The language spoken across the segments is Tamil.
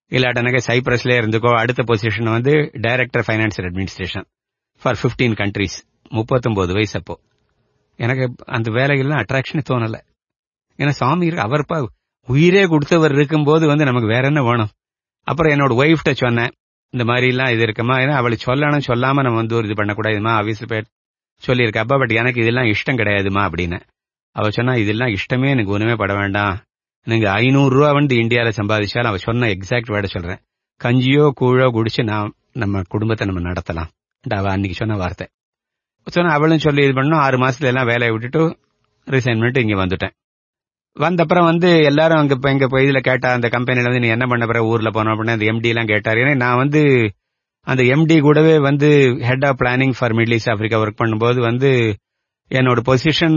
இல்லாட்டனாக்க சைப்ரஸ்ல இருந்துக்கோ அடுத்த பொசிஷன் வந்து director financial administration for 15 countries 39 வயசு அப்போ எனக்கு அந்த வேலைகள்லாம் அட்ராக்ஷனே தோணல ஏன்னா சாமி இருக்கு அவர் பா உயிரே கொடுத்தவர் இருக்கும்போது வந்து நமக்கு வேற என்ன வேணும் அப்புறம் என்னோட ஒய்ஃப்ட்ட சொன்னேன் இந்த மாதிரி எல்லாம் இது இருக்குமா ஏன்னா அவளுக்கு சொல்லணும் சொல்லாம நம்ம வந்து ஒரு இது பண்ணக்கூடாதுமா ஆபீஸ்ல போய் சொல்லியிருக்கப்பா பட் எனக்கு இதெல்லாம் இஷ்டம் கிடையாதுமா அப்படின்னு அவ சொன்னா இதெல்லாம் இஷ்டமே எனக்கு ஒண்ணுமே பட வேண்டாம் நீங்க ஐநூறு ரூபா வந்து இந்தியால சம்பாதிச்சாலும் அவ சொன்ன எக்ஸாக்ட் வேர்டை சொல்றேன் கஞ்சியோ கூழோ குடிச்சு நான் நம்ம குடும்பத்தை நம்ம நடத்தலாம் அவ அன்னைக்கு சொன்ன வார்த்தை சொன்ன அவளும் சொல்லி இது பண்ணோம் ஆறு மாசத்துல எல்லாம் வேலையை விட்டுட்டு ரிசைன் பண்ணிட்டு இங்க வந்துட்டேன் வந்தப்புறம் வந்து எல்லாரும் அங்க இப்ப இங்க போய் இதுல கேட்டா அந்த கம்பெனில வந்து நீ என்ன பண்ண போற ஊர்ல போனோம் அப்படின்னு அந்த எம்டி எல்லாம் கேட்டாரு ஏன்னா நான் வந்து அந்த எம்டி கூடவே வந்து head of planning for middle east Africa work பண்ணும்போது வந்து என்னோட position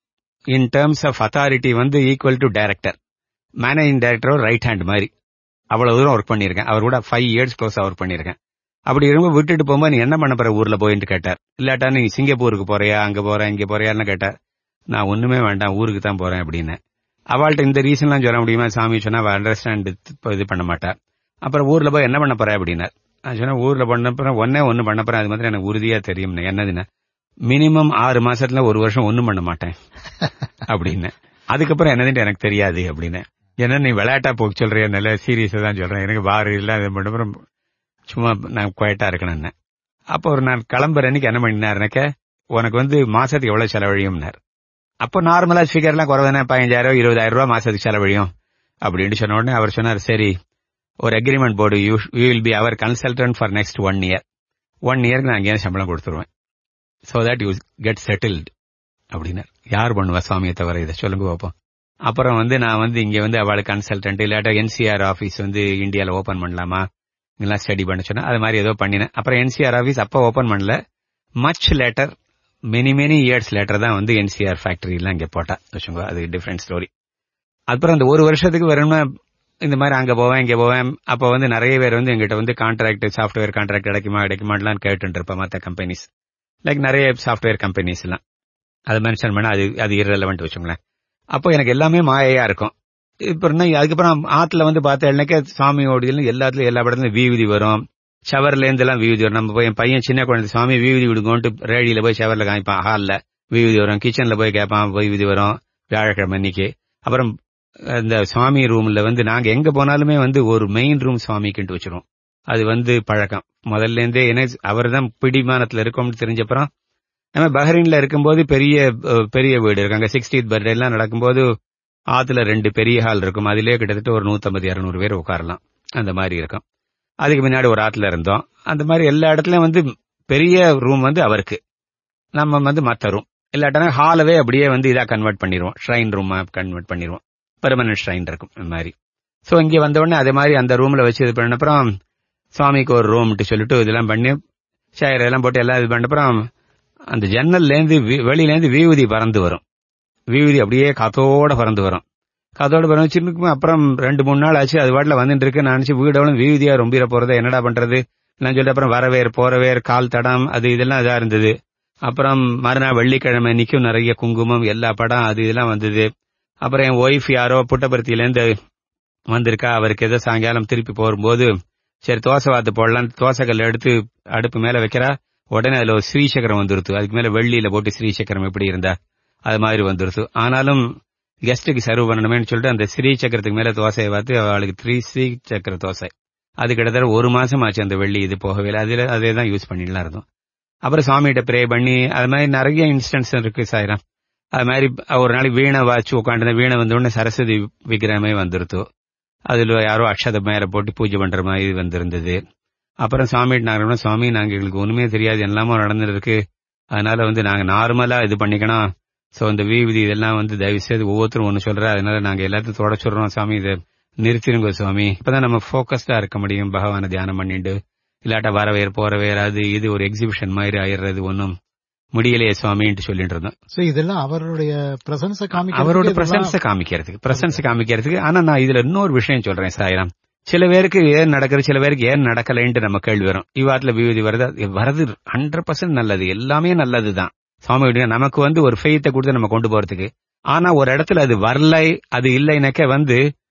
in terms of authority வந்து ஈக்குவல் டு டைரக்டர் மேனேஜிங் டைரக்டரோ ரைட் ஹேண்ட் மாதிரி அவ்வளவு தூரம் ஒர்க் பண்ணியிருக்கேன் அவர் கூட ஃபைவ் இயர்ஸ் க்ளோஸ் ஒர்க் பண்ணியிருக்கேன் அப்படி ரொம்ப விட்டுட்டு போகும்போது நீ என்ன பண்ண போற ஊர்ல போயின்னு கேட்டார் இல்லாட்டா நீ சிங்கப்பூருக்கு போறியா அங்க போற இங்க போறியான்னு கேட்டார் நான் ஒண்ணுமே வேண்டாம் ஊருக்கு தான் போறேன் அப்படின்னு அவள்கிட்ட இந்த ரீசன்லாம் சொல்ல முடியுமா சாமி சொன்னா அவள் அண்டர்ஸ்டாண்ட் இது பண்ண மாட்டா அப்புறம் ஊர்ல போய் என்ன பண்ண போற அப்படின்னார் நான் சொன்னேன் ஊர்ல பண்ண போறேன் ஒன்னே ஒன்னு பண்ண போறேன் அது மாதிரி எனக்கு உறுதியா தெரியும் என்னதுன்னா மினிமம் ஆறு மாசத்துல ஒரு வருஷம் ஒண்ணும் பண்ண மாட்டேன் அப்படின்னு அதுக்கப்புறம் என்னதுன்னு எனக்கு தெரியாது அப்படின்னு ஏன்னா நீ விளையாட்டா போக்கு சொல்றிய நல்ல சீரியஸா தான் சொல்றேன் எனக்கு வாரு இல்ல அது மட்டும் சும்மா நான் குவைட்டா இருக்கணும்னு அப்போ ஒரு நான் கிளம்புற அன்னைக்கு என்ன பண்ணினாருனாக்க உனக்கு வந்து மாசத்துக்கு எவ்வளவு செலவழியும்னார் அப்போ நார்மலா ஃபிகர்லாம் குறைவானே பதினஞ்சாயிரம் இருபதாயிரம் ரூபாய் மாசத்துக்கு செலவழியும் அப்படின்னு சொன்ன உடனே அவர் சொன்னார் சரி ஒரு agreement board you will be அவர் consultant for next one year one இயருக்கு நான் அங்கேயே சம்பளம் கொடுத்துருவேன் so that you get settled அப்படின்னார் யார் பண்ணுவா சுவாமியை தவிர இதை சொல்லுங்க பார்ப்போம் அப்புறம் வந்து நான் வந்து இங்க வந்து அவளுக்கு கன்சல்டன்ட் இல்லாட்டா என்சிஆர் ஆபீஸ் வந்து இந்தியால ஓபன் பண்ணலாமா இதெல்லாம் ஸ்டடி பண்ண சொன்னா அது மாதிரி ஏதோ பண்ணினேன் அப்புறம் என்சிஆர் ஆபீஸ் அப்ப ஓபன் பண்ணல much later many many years later தான் வந்து என்சிஆர் ஃபேக்டரி எல்லாம் இங்க போட்டா வச்சுக்கோ அது டிஃப்ரெண்ட் ஸ்டோரி அப்புறம் அந்த ஒரு வருஷத்துக்கு வரணும்னா இந்த மாதிரி அங்க போவேன் இங்க போவேன் அப்ப வந்து நிறைய பேர் வந்து எங்கிட்ட வந்து கான்ட்ராக்ட் சாஃப்ட்வேர் கான்ட்ராக்ட் கிடைக்குமா கிடைக்குமான்லாம் கேட்டு இருப்பேன் மற்ற கம்பெனிஸ் லைக் நிறைய சாஃப்ட்வேர் கம்பெனிஸ் எல்லாம் அது மென்ஷன் பண்ணா அது அது இரலவெண்ட் வச்சுங்களேன் அப்போ எனக்கு எல்லாமே மாயையா இருக்கும் இப்ப என்ன அதுக்கப்புறம் ஆத்துல வந்து பார்த்தேன்னாக்க சாமியோட இதுல எல்லாத்துலயும் எல்லா படத்துலயும் வீதி வரும் ஷவர்ல இருந்து எல்லாம் வீதி வரும் நம்ம போய் என் பையன் சின்ன குழந்தை சாமி வீதி விடுங்கோன்ட்டு ரேடியில போய் ஷவர்ல காமிப்பான் ஹால்ல வீதி வரும் கிச்சன்ல போய் கேட்பான் வீதி வரும் வியாழக்கிழமை அன்னைக்கு அப்புறம் இந்த சுவாமி ரூம்ல வந்து நாங்க எங்க போனாலுமே வந்து ஒரு மெயின் ரூம் சுவாமிக்குன்ட்டு வச்சிருவோம் அது வந்து பழக்கம் முதல்ல இருந்தே என்ன அவர் தான் பிடிமானத்துல இருக்கோம்னு தெரிஞ்சப்பறம் நம்ம பஹ்ரைன்ல இருக்கும்போது பெரிய பெரிய வீடு இருக்கு அங்க சிக்ஸ்டீத் பர்த்டே எல்லாம் நடக்கும்போது ஆத்துல ரெண்டு பெரிய ஹால் இருக்கும் அதிலே கிட்டத்தட்ட ஒரு நூத்தம்பது இருநூறு பேர் உட்காரலாம் அந்த மாதிரி இருக்கும் அதுக்கு முன்னாடி ஒரு ஆத்துல இருந்தோம் அந்த மாதிரி எல்லா இடத்துலயும் வந்து பெரிய ரூம் வந்து அவருக்கு நம்ம வந்து மத்த ரூம் இல்லாட்டனா ஹாலவே அப்படியே வந்து இதா கன்வெர்ட் பண்ணிடுவோம் ஷ்ரைன் ரூமா கன்வெர்ட் பண்ணிடுவோம் பெர்மனன்ட் ஷ்ரைன் இருக்கும் இந்த மாதிரி சோ இங்க வந்த உடனே அதே மாதிரி அந்த ரூம்ல வச்சு இது பண்ண அப்புறம் சுவாமிக்கு ஒரு ரூம்ட்டு சொல்லிட்டு இதெல்லாம் பண்ணி ஷயர் எல்லாம் போட்டு எல்லாம் இது பண்ண அப்புறம் அந்த ஜன்னல்ல இருந்து வெளியில இருந்து வீவுதி பறந்து வரும் வீவுதி அப்படியே காத்தோட பறந்து வரும் காத்தோட பறந்து வச்சிருக்கும் அப்புறம் ரெண்டு மூணு நாள் ஆச்சு அது வாட்டில் வந்துட்டு இருக்கு நான் நினைச்சு வீடவளும் வீதியா ரொம்பிட போறதை என்னடா பண்றது நான் சொல்லிட்டு அப்புறம் வரவேர் போறவேர் கால் தடம் அது இதெல்லாம் இதா இருந்தது அப்புறம் மறுநாள் வெள்ளிக்கிழமை நிக்கும் நிறைய குங்குமம் எல்லா படம் அது இதெல்லாம் வந்தது அப்புறம் என் ஒய்ஃப் யாரோ புட்டபர்த்தியில இருந்து வந்திருக்கா அவருக்கு ஏதோ சாயங்காலம் திருப்பி போகும்போது சரி தோசை வாத்து போடலாம் தோசைக்கல் எடுத்து அடுப்பு மேல வைக்கிறா உடனே அதுல ஒரு ஸ்ரீசக்கரம் வந்துருத்து அதுக்கு மேல வெள்ளியில போட்டு ஸ்ரீசக்கரம் எப்படி இருந்தா அது மாதிரி வந்துருத்து ஆனாலும் கெஸ்ட்டுக்கு சர்வ் பண்ணணுமேனு சொல்லிட்டு அந்த ஸ்ரீ சக்கரத்துக்கு மேல தோசையை பார்த்து அவளுக்கு த்ரீ ஸ்ரீ சக்கர தோசை அது கிட்டத்தட்ட ஒரு மாசம் ஆச்சு அந்த வெள்ளி இது போகவே இல்லை அதுல அதே தான் யூஸ் பண்ணிடலாம் இருந்தோம் அப்புறம் சுவாமிகிட்ட ப்ரே பண்ணி அது மாதிரி நிறைய இன்ஸ்டன்ஸ் இருக்கு சாயிரம் அது மாதிரி ஒரு நாளைக்கு வீணை வாச்சு உட்காந்து வீணை வந்த உடனே சரஸ்வதி விக்கிரமே வந்துருத்து அதுல யாரோ அக்ஷத மேல போட்டு பூஜை பண்ற மாதிரி வந்திருந்தது அப்புறம் சுவாமி நாங்க சுவாமி நாங்க எங்களுக்கு ஒண்ணுமே தெரியாது எல்லாமே நடந்துருக்கு அதனால வந்து நாங்க நார்மலா இது பண்ணிக்கணும் சோ இந்த வீதி இதெல்லாம் வந்து தயவு செய்து ஒவ்வொருத்தரும் ஒண்ணு சொல்ற அதனால நாங்க எல்லாத்தையும் தொடச்சுடுறோம் சாமி இதை நிறுத்திருங்க சுவாமி இப்பதான் நம்ம போக்கஸ்டா இருக்க முடியும் பகவான தியானம் பண்ணிட்டு இல்லாட்டா வரவேர் போறவேர் அது இது ஒரு எக்ஸிபிஷன் மாதிரி ஆயிடுறது ஒன்னும் முடியலையே சுவாமின்ட்டு சொல்லிட்டு இருந்தோம் சோ இதெல்லாம் அவருடைய பிரசன்ஸ காமிக்க அவரோட பிரசன்ஸ காமிக்கிறதுக்கு பிரசன்ஸ் காமிக்கிறதுக்கு ஆனா நான் இதுல இன்னொரு விஷயம் சொல்றேன் சாயிரம் சில பேருக்கு ஏன் நடக்கிறது சில பேருக்கு ஏன் நடக்கலைன்ட்டு நம்ம கேள்வி வரும் இவ்வாத்துல விபூதி வருது வரது ஹண்ட்ரட் பர்சன்ட் நல்லது எல்லாமே நல்லதுதான் சுவாமி நமக்கு வந்து ஒரு ஃபெய்த்தை கொடுத்து நம்ம கொண்டு போறதுக்கு ஆனா ஒரு இடத்துல அது வரலை அது இல்லைனாக்க வந்து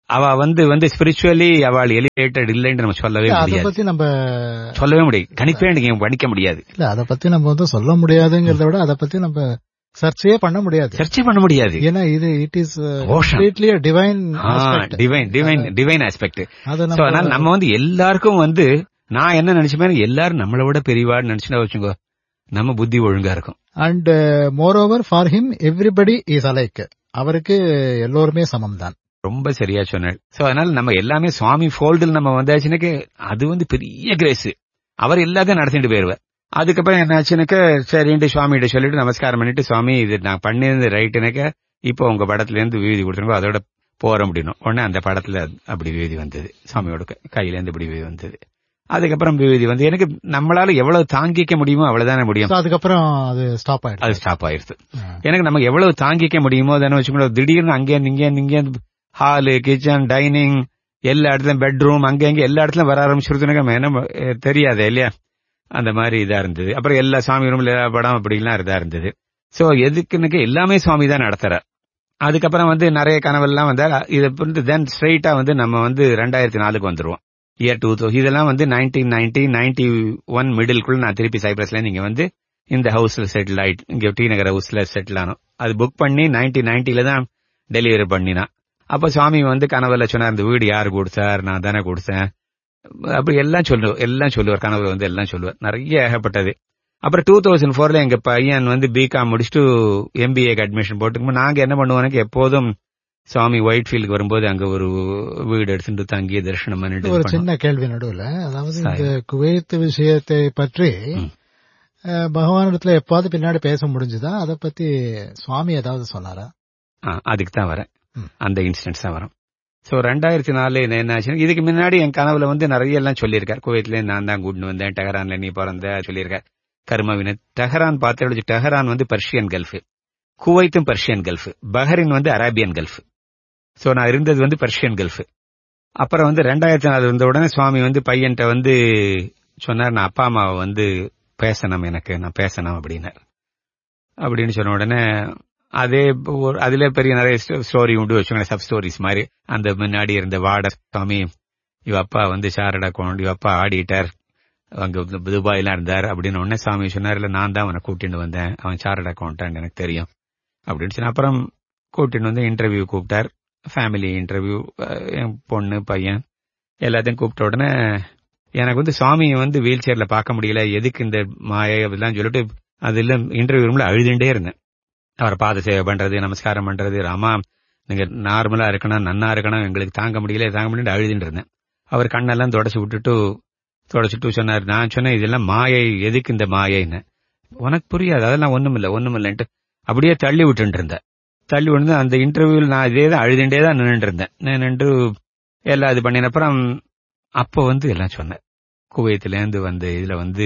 அவ வந்து வந்து ஸ்பிரிச்சுவலி அவள் எலிவேட்டட் இல்லைன்னு நம்ம சொல்லவே அத முடியாது பத்தி நம்ம சொல்லவே முடியாது கணிப்பே நீங்க படிக்க முடியாது இல்ல அத பத்தி நம்ம வந்து சொல்ல முடியாதுங்கிறத விட அத பத்தி நம்ம சர்ச்சையே பண்ண முடியாது சர்ச்சை பண்ண முடியாது ஏன்னா இது it is Ocean. Completely divine divine divine divine aspect அத சோ அதனால நம்ம நம்ம வந்து எல்லாருக்கும் வந்து நான் என்ன நினைச்சுப்பேன் எல்லாரும் நம்மளை விட பெரியவாடு நினைச்சுனா வச்சுக்கோ நம்ம புத்தி ஒழுங்கா இருக்கும் and moreover for him everybody is alike அவருக்கு எல்லோருமே சமம் தான் ரொம்ப சரியா சொன்னாள் சோ அதனால நம்ம எல்லாமே சுவாமி ஃபோல்டில் நம்ம வந்தாச்சுனாக்க அது வந்து பெரிய கிரேஸ் அவர் எல்லாத்தையும் நடத்திட்டு போயிருவார் அதுக்கப்புறம் என்னாச்சுனாக்க சரின்ட்டு சுவாமிகிட்ட சொல்லிட்டு நமஸ்காரம் பண்ணிட்டு சுவாமி இது நான் பண்ணியிருந்த ரைட்டுனாக்க இப்போ உங்க படத்துல இருந்து விழுதி கொடுத்துருங்க அதோட போற முடியும் உடனே அந்த படத்துல அப்படி விழுதி வந்தது சுவாமியோட க- கையில இருந்து இப்படி விழுதி வந்தது அதுக்கப்புறம் விழுதி வந்து எனக்கு நம்மளால எவ்வளவு தாங்கிக்க முடியுமோ அவ்வளவுதானே முடியும் So, அதுக்கப்புறம் அது ஸ்டாப் அது ஆயிடுச்சு ஸ்டாப் ஆயிருது எனக்கு நம்ம எவ்வளவு தாங்கிக்க முடியுமோ தானே வச்சுக்கணும் திடீர்னு அங்கே இங்கே இங்கே ஹாலு கிச்சன் டைனிங் எல்லா இடத்துலயும் பெட்ரூம் அங்க இங்க எல்லா இடத்துலயும் வர ஆரம்பிச்சிருதுன்னு நம்ம என்ன அஹ், தெரியாது இல்லையா அந்த மாதிரி இதா இருந்தது அப்புறம் எல்லா சாமி ரூம்ல படம் அப்படிலாம் இதா இருந்தது சோ எதுக்குன்னு எல்லாமே சுவாமி தான் நடத்துறார் அதுக்கப்புறம் வந்து நிறைய கனவெல்லாம் வந்தா இதை வந்து தென் ஸ்ட்ரைட்டா வந்து நம்ம வந்து ரெண்டாயிரத்தி நாலுக்கு வந்துருவோம் இயர் டூ தௌசண்ட் இதெல்லாம் வந்து நைன்டீன் நைன்டி நைன்டி ஒன் மிடில்குள்ள நான் திருப்பி சைப்ரஸ்ல நீங்க வந்து இந்த ஹவுஸ்ல செட்டில் ஆயிட்டு இங்க டி நகர் ஹவுஸ்ல செட்டில் ஆனோம் அது புக் பண்ணி நைன்டீன் நைன்டில தான் டெலிவரி பண்ணினா அப்ப சுவாமி வந்து கனவுல சொன்னார் இந்த வீடு யாரு கொடுத்தார் நான் தானே கொடுத்தேன் அப்படி எல்லாம் சொல்லுவார் எல்லாம் சொல்லுவார் கனவுல வந்து எல்லாம் சொல்லுவார் நிறைய ஏகப்பட்டது அப்புறம் டூ தௌசண்ட் ஃபோர்ல எங்க பையன் வந்து பிகாம் முடிச்சுட்டு எம்பிஏக்கு அட்மிஷன் போட்டுக்கும் நாங்க என்ன பண்ணுவோம் எப்போதும் சுவாமி ஒயிட் ஃபீல்டுக்கு வரும்போது அங்க ஒரு வீடு எடுத்துட்டு தங்கி தரிசனம் பண்ணிட்டு ஒரு இது பண்ணுவோம். சின்ன கேள்வி நடுவுல அதாவது சரி. இந்த குவைத் விஷயத்தை பற்றி ம். அஹ், பகவானிடத்துல எப்பாவது பின்னாடி பேச முடிஞ்சுதா அத பத்தி சுவாமி ஏதாவது சொன்னாரா ஆ, அதுக்கு தான் வரேன் ம். அந்த இன்சிடென்ட்ஸ் தான் வரும் சோ ரெண்டாயிரத்தி நாலு என்ன ஆச்சு இதுக்கு முன்னாடி என் கனவுல வந்து நிறைய எல்லாம் சொல்லியிருக்கார் குவைத்ல நான் தான் கூட்டிட்டு வந்தேன் டெஹரான்ல நீ பிறந்த சொல்லியிருக்கார் கர்மவின டெஹரான் பார்த்து டெஹரான் வந்து பர்ஷியன் கல்ஃப் குவைத்தும் பர்ஷியன் கல்ஃப் பஹரின் வந்து அரேபியன் கல்ஃப் சோ நான் இருந்தது வந்து பர்ஷியன் கல்ஃப் அப்புறம் வந்து ரெண்டாயிரத்தி நாலு இருந்த உடனே சுவாமி வந்து பையன்ட்ட வந்து சொன்னார் நான் அப்பா அம்மாவை வந்து பேசணும் எனக்கு நான் பேசணும் அப்படின்னார் அப்படின்னு சொன்ன உடனே அதே ஒரு அதுல பெரிய நிறைய ஸ்டோரி உண்டு வச்சுக்கோங்க சப் ஸ்டோரிஸ் மாதிரி அந்த முன்னாடி இருந்த வாடர் சுவாமி இவ அப்பா வந்து சாரடா அக்கௌண்ட் இவ அப்பா ஆடிட்டர் அங்க துபாயிலாம் இருந்தார் அப்படின்னு உடனே சாமி சொன்னார் இல்ல நான் தான் அவனை கூட்டிட்டு வந்தேன் அவன் சாரட் அக்கௌண்டன்ட் எனக்கு தெரியும் அப்படின்னு சொன்ன அப்புறம் கூட்டிட்டு வந்து இன்டர்வியூ கூப்பிட்டார் ஃபேமிலி இன்டர்வியூ என் பொண்ணு பையன் எல்லாத்தையும் கூப்பிட்ட உடனே எனக்கு வந்து சுவாமியை வந்து வீல் சேர்ல பார்க்க முடியல எதுக்கு இந்த மாயை அப்படிலாம் சொல்லிட்டு அதுல இன்டர்வியூ ரூம்ல அழுதுண்டே இருந்தேன் அவரை பாத சேவை பண்றது நமஸ்காரம் பண்றது ராமா நீங்க நார்மலா இருக்கணும் நன்னா இருக்கணும் எங்களுக்கு தாங்க முடியல தாங்க முடியல அழுதுட்டு இருந்தேன் அவர் கண்ணெல்லாம் தொடச்சு விட்டுட்டு தொடச்சிட்டு சொன்னார் நான் சொன்னேன் இதெல்லாம் மாயை எதுக்கு இந்த மாயைன்னு உனக்கு புரியாது அதெல்லாம் ஒண்ணுமில்ல ஒண்ணுமில்லன்ட்டு அப்படியே தள்ளி விட்டுட்டு இருந்தேன் தள்ளி விட்டு அந்த இன்டர்வியூல நான் இதே தான் அழுதுண்டே தான் நின்றுட்டு இருந்தேன் நான் நின்று எல்லாம் இது பண்ணின அப்புறம் அப்போ வந்து எல்லாம் சொன்னேன் குவைத்துல இருந்து வந்து இதுல வந்து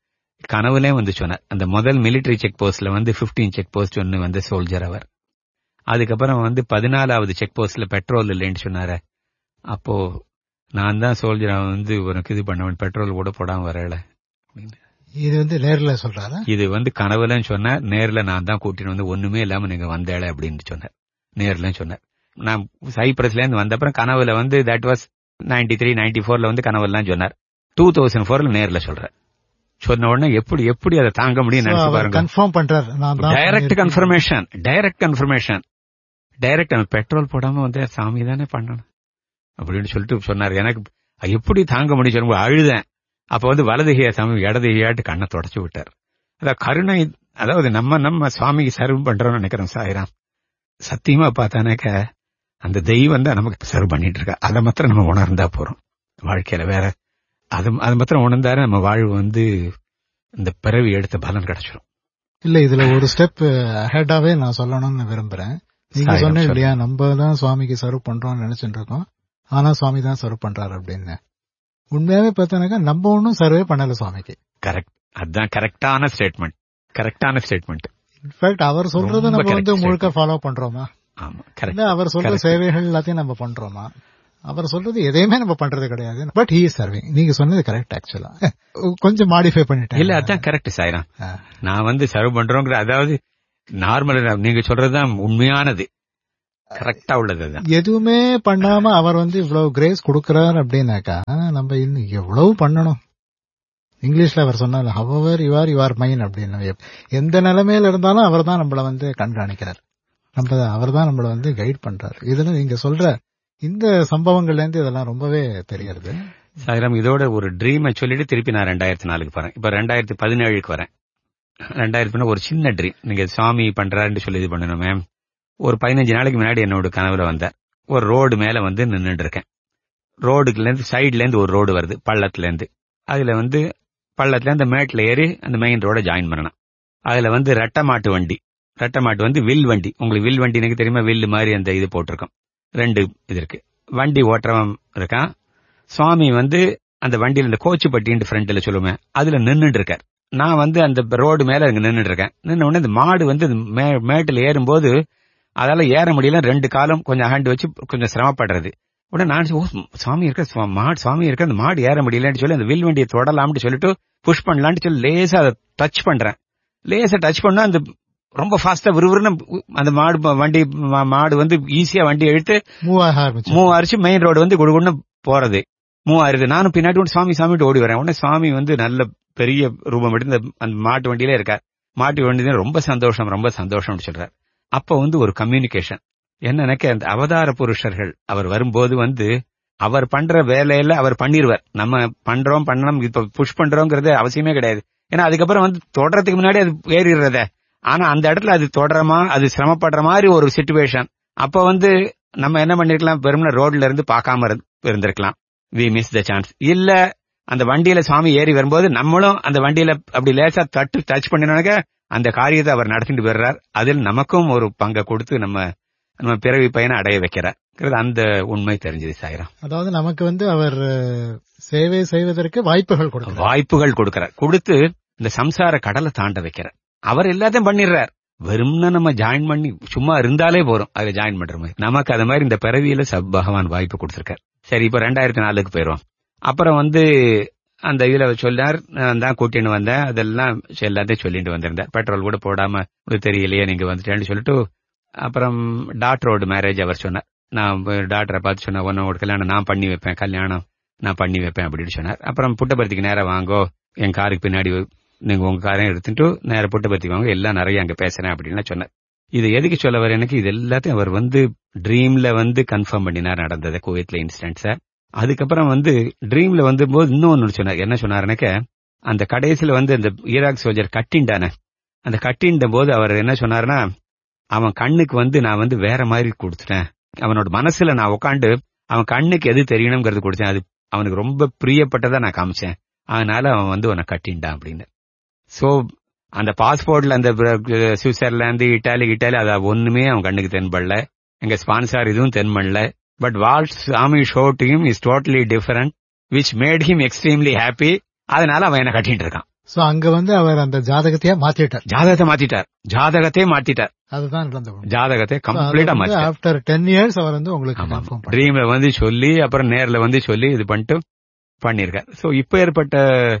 கனவுலே வந்து சொன்னார் அந்த முதல் மிலிட்டரி செக் போஸ்ட்ல வந்து 15 செக் போஸ்ட் ஒன்னு வந்து சோல்ஜர் அவர் அதுக்கப்புறம் வந்து பதினாலாவது செக் போஸ்ட்ல பெட்ரோல் இல்லைன்னு சொன்னாரு அப்போ நான் தான் சோல்ஜர் வந்து உனக்கு இது பண்ணவன் பெட்ரோல் கூட போடாம வரல அப்படின்னு. இது வந்து நேர்ல சொல்றாரா இது வந்து கனவுலன்னு சொன்னார் நேர்ல நான் தான் கூட்டிட்டு வந்து ஒண்ணுமே இல்லாம நீங்க வந்தேள அப்படின்னு சொன்னார் நேர்ல சொன்னார் நான் சைப்ரஸ்ல இருந்து வந்த அப்புறம் கனவுல வந்து that was ninety three ninety ஃபோர்ல வந்து கனவுலாம் சொன்னார் டூ தௌசண்ட் ஃபோர்ல நேர்ல சொல்றேன் சொன்ன உடனே எப்படி எப்படி அதை தாங்க முடியும் நினைச்சு பாருங்க கன்ஃபார்ம் பண்றாரு நான் தான் டைரக்ட் பண்ணியிருக்கேன். Confirmation direct confirmation direct petrol போடாம வந்து சாமி தானே பண்ணணும் அப்படின்னு சொல்லிட்டு சொன்னார் எனக்கு அது எப்படி தாங்க முடியும் சொல்லுங்க அழுதேன் அப்ப வந்து வலது ஹியா சாமி இடது ஹியாட்டு கண்ணை தொடச்சு விட்டார் அதாவது கருணை அதாவது நம்ம நம்ம சுவாமிக்கு சர்வ் பண்றோம்னு நினைக்கிறோம் சாயிராம் சத்தியமா பார்த்தானாக்க அந்த தெய்வம் தான் நமக்கு சர்வ் பண்ணிட்டு இருக்கா அதை மாத்திரம் நம்ம உணர்ந்தா போறோம் வாழ்க்கையில வேற அது அது மாத்திரம் உணர்ந்தாரு நம்ம வாழ்வு வந்து இந்த பிறவி எடுத்த பலன் கிடைச்சிடும் இல்ல இதுல ஒரு ஸ்டெப் ஹெட்டாவே நான் சொல்லணும்னு விரும்புறேன் நீங்க சாயிரம் சொன்ன சொல்லு. இல்லையா நம்ம தான் சுவாமிக்கு சர்வ் பண்றோம்னு நினைச்சிட்டு இருக்கோம் ஆனா சுவாமி தான் சர்வ் பண்றாரு அப்படின்னு உண்மையாவே பார்த்தானாக்கா நம்ம ஒன்னும் சர்வே பண்ணல சுவாமிக்கு கரெக்ட் அதுதான் கரெக்டான ஸ்டேட்மெண்ட் கரெக்டான ஸ்டேட்மெண்ட் இன்ஃபேக்ட் அவர் சொல்றத ரொம்ப நம்ம வந்து correct முழுக்க ஃபாலோ பண்றோமா ஆமா இல்ல கரெக்ட் அவர் சொல்ற Correct. சேவைகள் எல்லாத்தையும் நம்ம பண்றோமா அவர் சொல்றது எதையுமே நம்ம பண்றது கிடையாது பட் ஹீ இஸ் சர்விங் நீங்க சொன்னது கரெக்ட் ஆக்சுவலா கொஞ்சம் மாடிஃபை பண்ணிட்டேன் இல்ல அதான் கரெக்ட் சாயிரம் ஆ. நான் வந்து சர்வ் பண்றோங்கிற அதாவது நார்மல் நீங்க சொல்றதுதான் உண்மையானது கரெக்டா உள்ளது அதுதான் எதுவுமே பண்ணாம அவர் வந்து இவ்வளவு கிரேஸ் கொடுக்கறார் அப்படின்னாக்கா நம்ம இன்னும் எவ்வளவு பண்ணணும் இங்கிலீஷ்ல அவர் சொன்னார் ஹவர் யுவர் யுவர் மைன் அப்படின்னு எப்- எந்த நிலைமையில இருந்தாலும் அவர் தான் நம்மள வந்து கண்காணிக்கிறார் நம்ம அவர் தான் நம்மள வந்து கைட் பண்றாரு இதுல நீங்க சொல்ற இந்த சம்பவங்கள்ல இருந்து இதெல்லாம் ரொம்பவே தெரியறது சாயிரம் இதோட ஒரு ட்ரீமை சொல்லிட்டு திருப்பி நான் ரெண்டாயிரத்தி நாலுக்கு வரேன் இப்ப ரெண்டாயிரத்தி பதினேழுக்கு வரேன் ரெண்டாயிரத்தி ஒரு சின்ன ட்ரீம் நீங்க சாமி பண்றாருன்னு சொல்லி இது பண்ணணும் மேம் ஒரு பதினஞ்சு நாளைக்கு முன்னாடி என்னோட கனவுல வந்தார் ஒரு ரோடு மேல வந்து நின்னுட்டு இருக்கேன் ரோடுக்குல இருந்து சைடுல இருந்து ஒரு ரோடு வருது பள்ளத்துல இருந்து அதுல வந்து பள்ளத்துல இருந்து மேட்ல ஏறி அந்த மெயின் ரோட ஜாயின் பண்ணணும் அதுல வந்து ரெட்டை மாட்டு வண்டி ரெட்டை மாட்டு வந்து வில் வண்டி உங்களுக்கு வில் வண்டி எனக்கு தெரியுமா வில்லு மாதிரி அந்த இது போட்டிருக்கோம் ரெண்டு இது இருக்கு வண்டி ஓட்டுறவன் இருக்கான் சுவாமி வந்து அந்த வண்டியில இந்த கோச்சுப்பட்டின்னு ஃப்ரண்ட்ல சொல்லுவேன் அதுல நின்னுட்டு இருக்கார் நான் வந்து அந்த ரோடு மேல அங்க நின்னுட்டு இருக்கேன் நின்ன உடனே இந்த மாடு வந்து இந்த மே- மேட்டுல ஏறும்போது அதால ஏற முடியல ரெண்டு காலம் கொஞ்சம் ஹேண்ட் வச்சு கொஞ்சம் சிரமப்படுறது உடனே நான் ஓ சுவாமி இருக்க சுவா- மாடு சுவாமி இருக்க அந்த மாடு ஏற முடியலன்னு சொல்லி அந்த வில் வண்டியை தொடலாம்னு சொல்லிட்டு புஷ் பண்ணலாம்னு சொல்லி லேசா அதை டச் பண்றேன் லேசா டச் பண்ணா அந்த ரொம்ப ஃபாஸ்டா விறுவிறுன்னு அந்த மாடு வண்டி மா- மாடு வந்து ஈஸியா வண்டி இழுத்து மூவ் ஆக ஆரம்பிச்சு மூவ் அரிச்சு மெயின் ரோடு வந்து குடுகுன்னு போறது மூவ் ஆயிருது நானும் பின்னாடி ஒரு சுவாமி சாமிட்டு ஓடி வரேன் உடனே சுவாமி வந்து நல்ல பெரிய ரூபம் எடுத்து இந்த அந்த மாட்டு வண்டியிலே இருக்கார் மாட்டு வண்டியில ரொம்ப சந்தோஷம் ரொம்ப சந்தோஷம்னு சொல்றார் அப்ப வந்து ஒரு கம்யூனிகேஷன் என்னன்னாக்க அந்த அவதார புருஷர்கள் அவர் வரும்போது வந்து அவர் பண்ற வேலையில அவர் பண்ணிருவார் நம்ம பண்றோம் பண்ணணும் இப்ப புஷ் பண்றோங்கிறது அவசியமே கிடையாது ஏன்னா அதுக்கப்புறம் வந்து தொடறதுக்கு முன்னாடி அது ஏறிடுறத ஆனா அந்த இடத்துல அது தொடரமா அது சிரமப்படுற மாதிரி ஒரு சுச்சுவேஷன் அப்ப வந்து நம்ம என்ன பண்ணிருக்கலாம் வெறும்ன ரோட்ல இருந்து பார்க்காம இரு- இருந்திருக்கலாம் வி மிஸ் த சான்ஸ் இல்ல அந்த வண்டியில சுவாமி ஏறி வரும்போது நம்மளும் அந்த வண்டியில அப்படி லேசா தட்டு டச் பண்ணினாக்க அந்த காரியத்தை அவர் நடத்திட்டு வர்றார் அதில் நமக்கும் ஒரு பங்கை கொடுத்து நம்ம நம்ம பிறவி பயனை அடைய வைக்கிறார் அந்த உண்மை தெரிஞ்சது சாயிரம் அதாவது நமக்கு வந்து அவர் அஹ், சேவை செய்வதற்கு வாய்ப்புகள் கொடுக்கிறார் வாய்ப்புகள் கொடுக்கிறார் கொடுத்து இந்த சம்சார கடலை தாண்ட வைக்கிறார் அவர் எல்லாத்தையும் பண்ணிடுறார் வெறும்னா நம்ம ஜாயின் பண்ணி சும்மா இருந்தாலே போறோம் அதுல ஜாயின் பண்ற மாதிரி நமக்கு அது மாதிரி இந்த பிறவியில சப் பகவான் வாய்ப்பு கொடுத்திருக்கார் சரி இப்ப ரெண்டாயிரத்தி நாலுக்கு போயிரும் அப்புறம் வந்து அந்த இதுல சொன்னார் நான் தான் கூட்டின்னு வந்தேன் அதெல்லாம் எல்லாத்தையும் சொல்லிட்டு வந்திருந்தேன் பெட்ரோல் கூட போடாம "இது தெரியலையே நீங்க வந்துட்டேன்னு சொல்லிட்டு அப்புறம் டாக்டரோட மேரேஜ் அவர் சொன்னார் நான் டாக்டரை பார்த்து சொன்னேன் உன்னோட கல்யாணம் நான் பண்ணி வைப்பேன் கல்யாணம் நான் பண்ணி வைப்பேன் அப்படின்னு சொன்னார் அப்புறம் புட்டபர்த்திக்கு நேரா வாங்கோ என் காருக்கு பின்னாடி நீங்க உங்க காரையும் எடுத்துட்டு நேர புட்டபர்த்தி வாங்க எல்லாம் நிறைய அங்க பேசுறேன் அப்படின்னு சொன்னார் இது எதுக்கு சொல்ல வர எனக்கு இது எல்லாத்தையும் அவர் வந்து ட்ரீம்ல வந்து கன்ஃபார்ம் பண்ணினார் நடந்தது கோவிட்ல இன்சிடென்ட்ஸ அதுக்கப்புறம் வந்து ட்ரீம்ல வந்து போது இன்னொன்னு சொன்னார் என்ன சொன்னாருனாக்க அந்த கடைசியில வந்து அந்த ஈராக் சோல்ஜர் கட்டின்டானே அந்த கட்டின்ற போது அவர் என்ன சொன்னாருன்னா அவன் கண்ணுக்கு வந்து நான் வந்து வேற மாதிரி கொடுத்துட்டேன் அவனோட மனசுல நான் உட்காந்து அவன் கண்ணுக்கு எது தெரியணுங்கிறது கொடுத்தேன் அது அவனுக்கு ரொம்ப பிரியப்பட்டதா நான் காமிச்சேன் அதனால அவன் வந்து உன்னை கட்டின்டான் அப்படின்னு சோ அந்த பாஸ்போர்ட்ல அந்த பிர- சுவிட்சர்லாந்து இட்டாலி இட்டாலி அது ஒண்ணுமே அவன் கண்ணுக்கு தென்படல எங்க ஸ்பான்சர் இதுவும் தென்படல பட் வால் சாமி show to him is totally different which made him extremely happy அதனால அவன் என்ன கட்டிட்டு இருக்கான் சோ அங்க வந்து அவர் அந்த ஜாதகத்தையே மாத்திட்டார் ஜாதகத்தை மாத்திட்டார் ஜாதகத்தையே மாத்திட்டார் அதுதான் நடந்த உண்மை. ஜாதகத்தை கம்ப்ளீட்டா மாத்திட்டார் ஆஃப்டர் டென் இயர்ஸ் அவர் வந்து உங்களுக்கு கன்ஃபார்ம் பண்ணார் ட்ரீம்ல வந்து சொல்லி அப்புறம் நேர்ல வந்து சொல்லி இது பண்ணிட்டு பண்ணிருக்கார் சோ இப்ப ஏற்பட்ட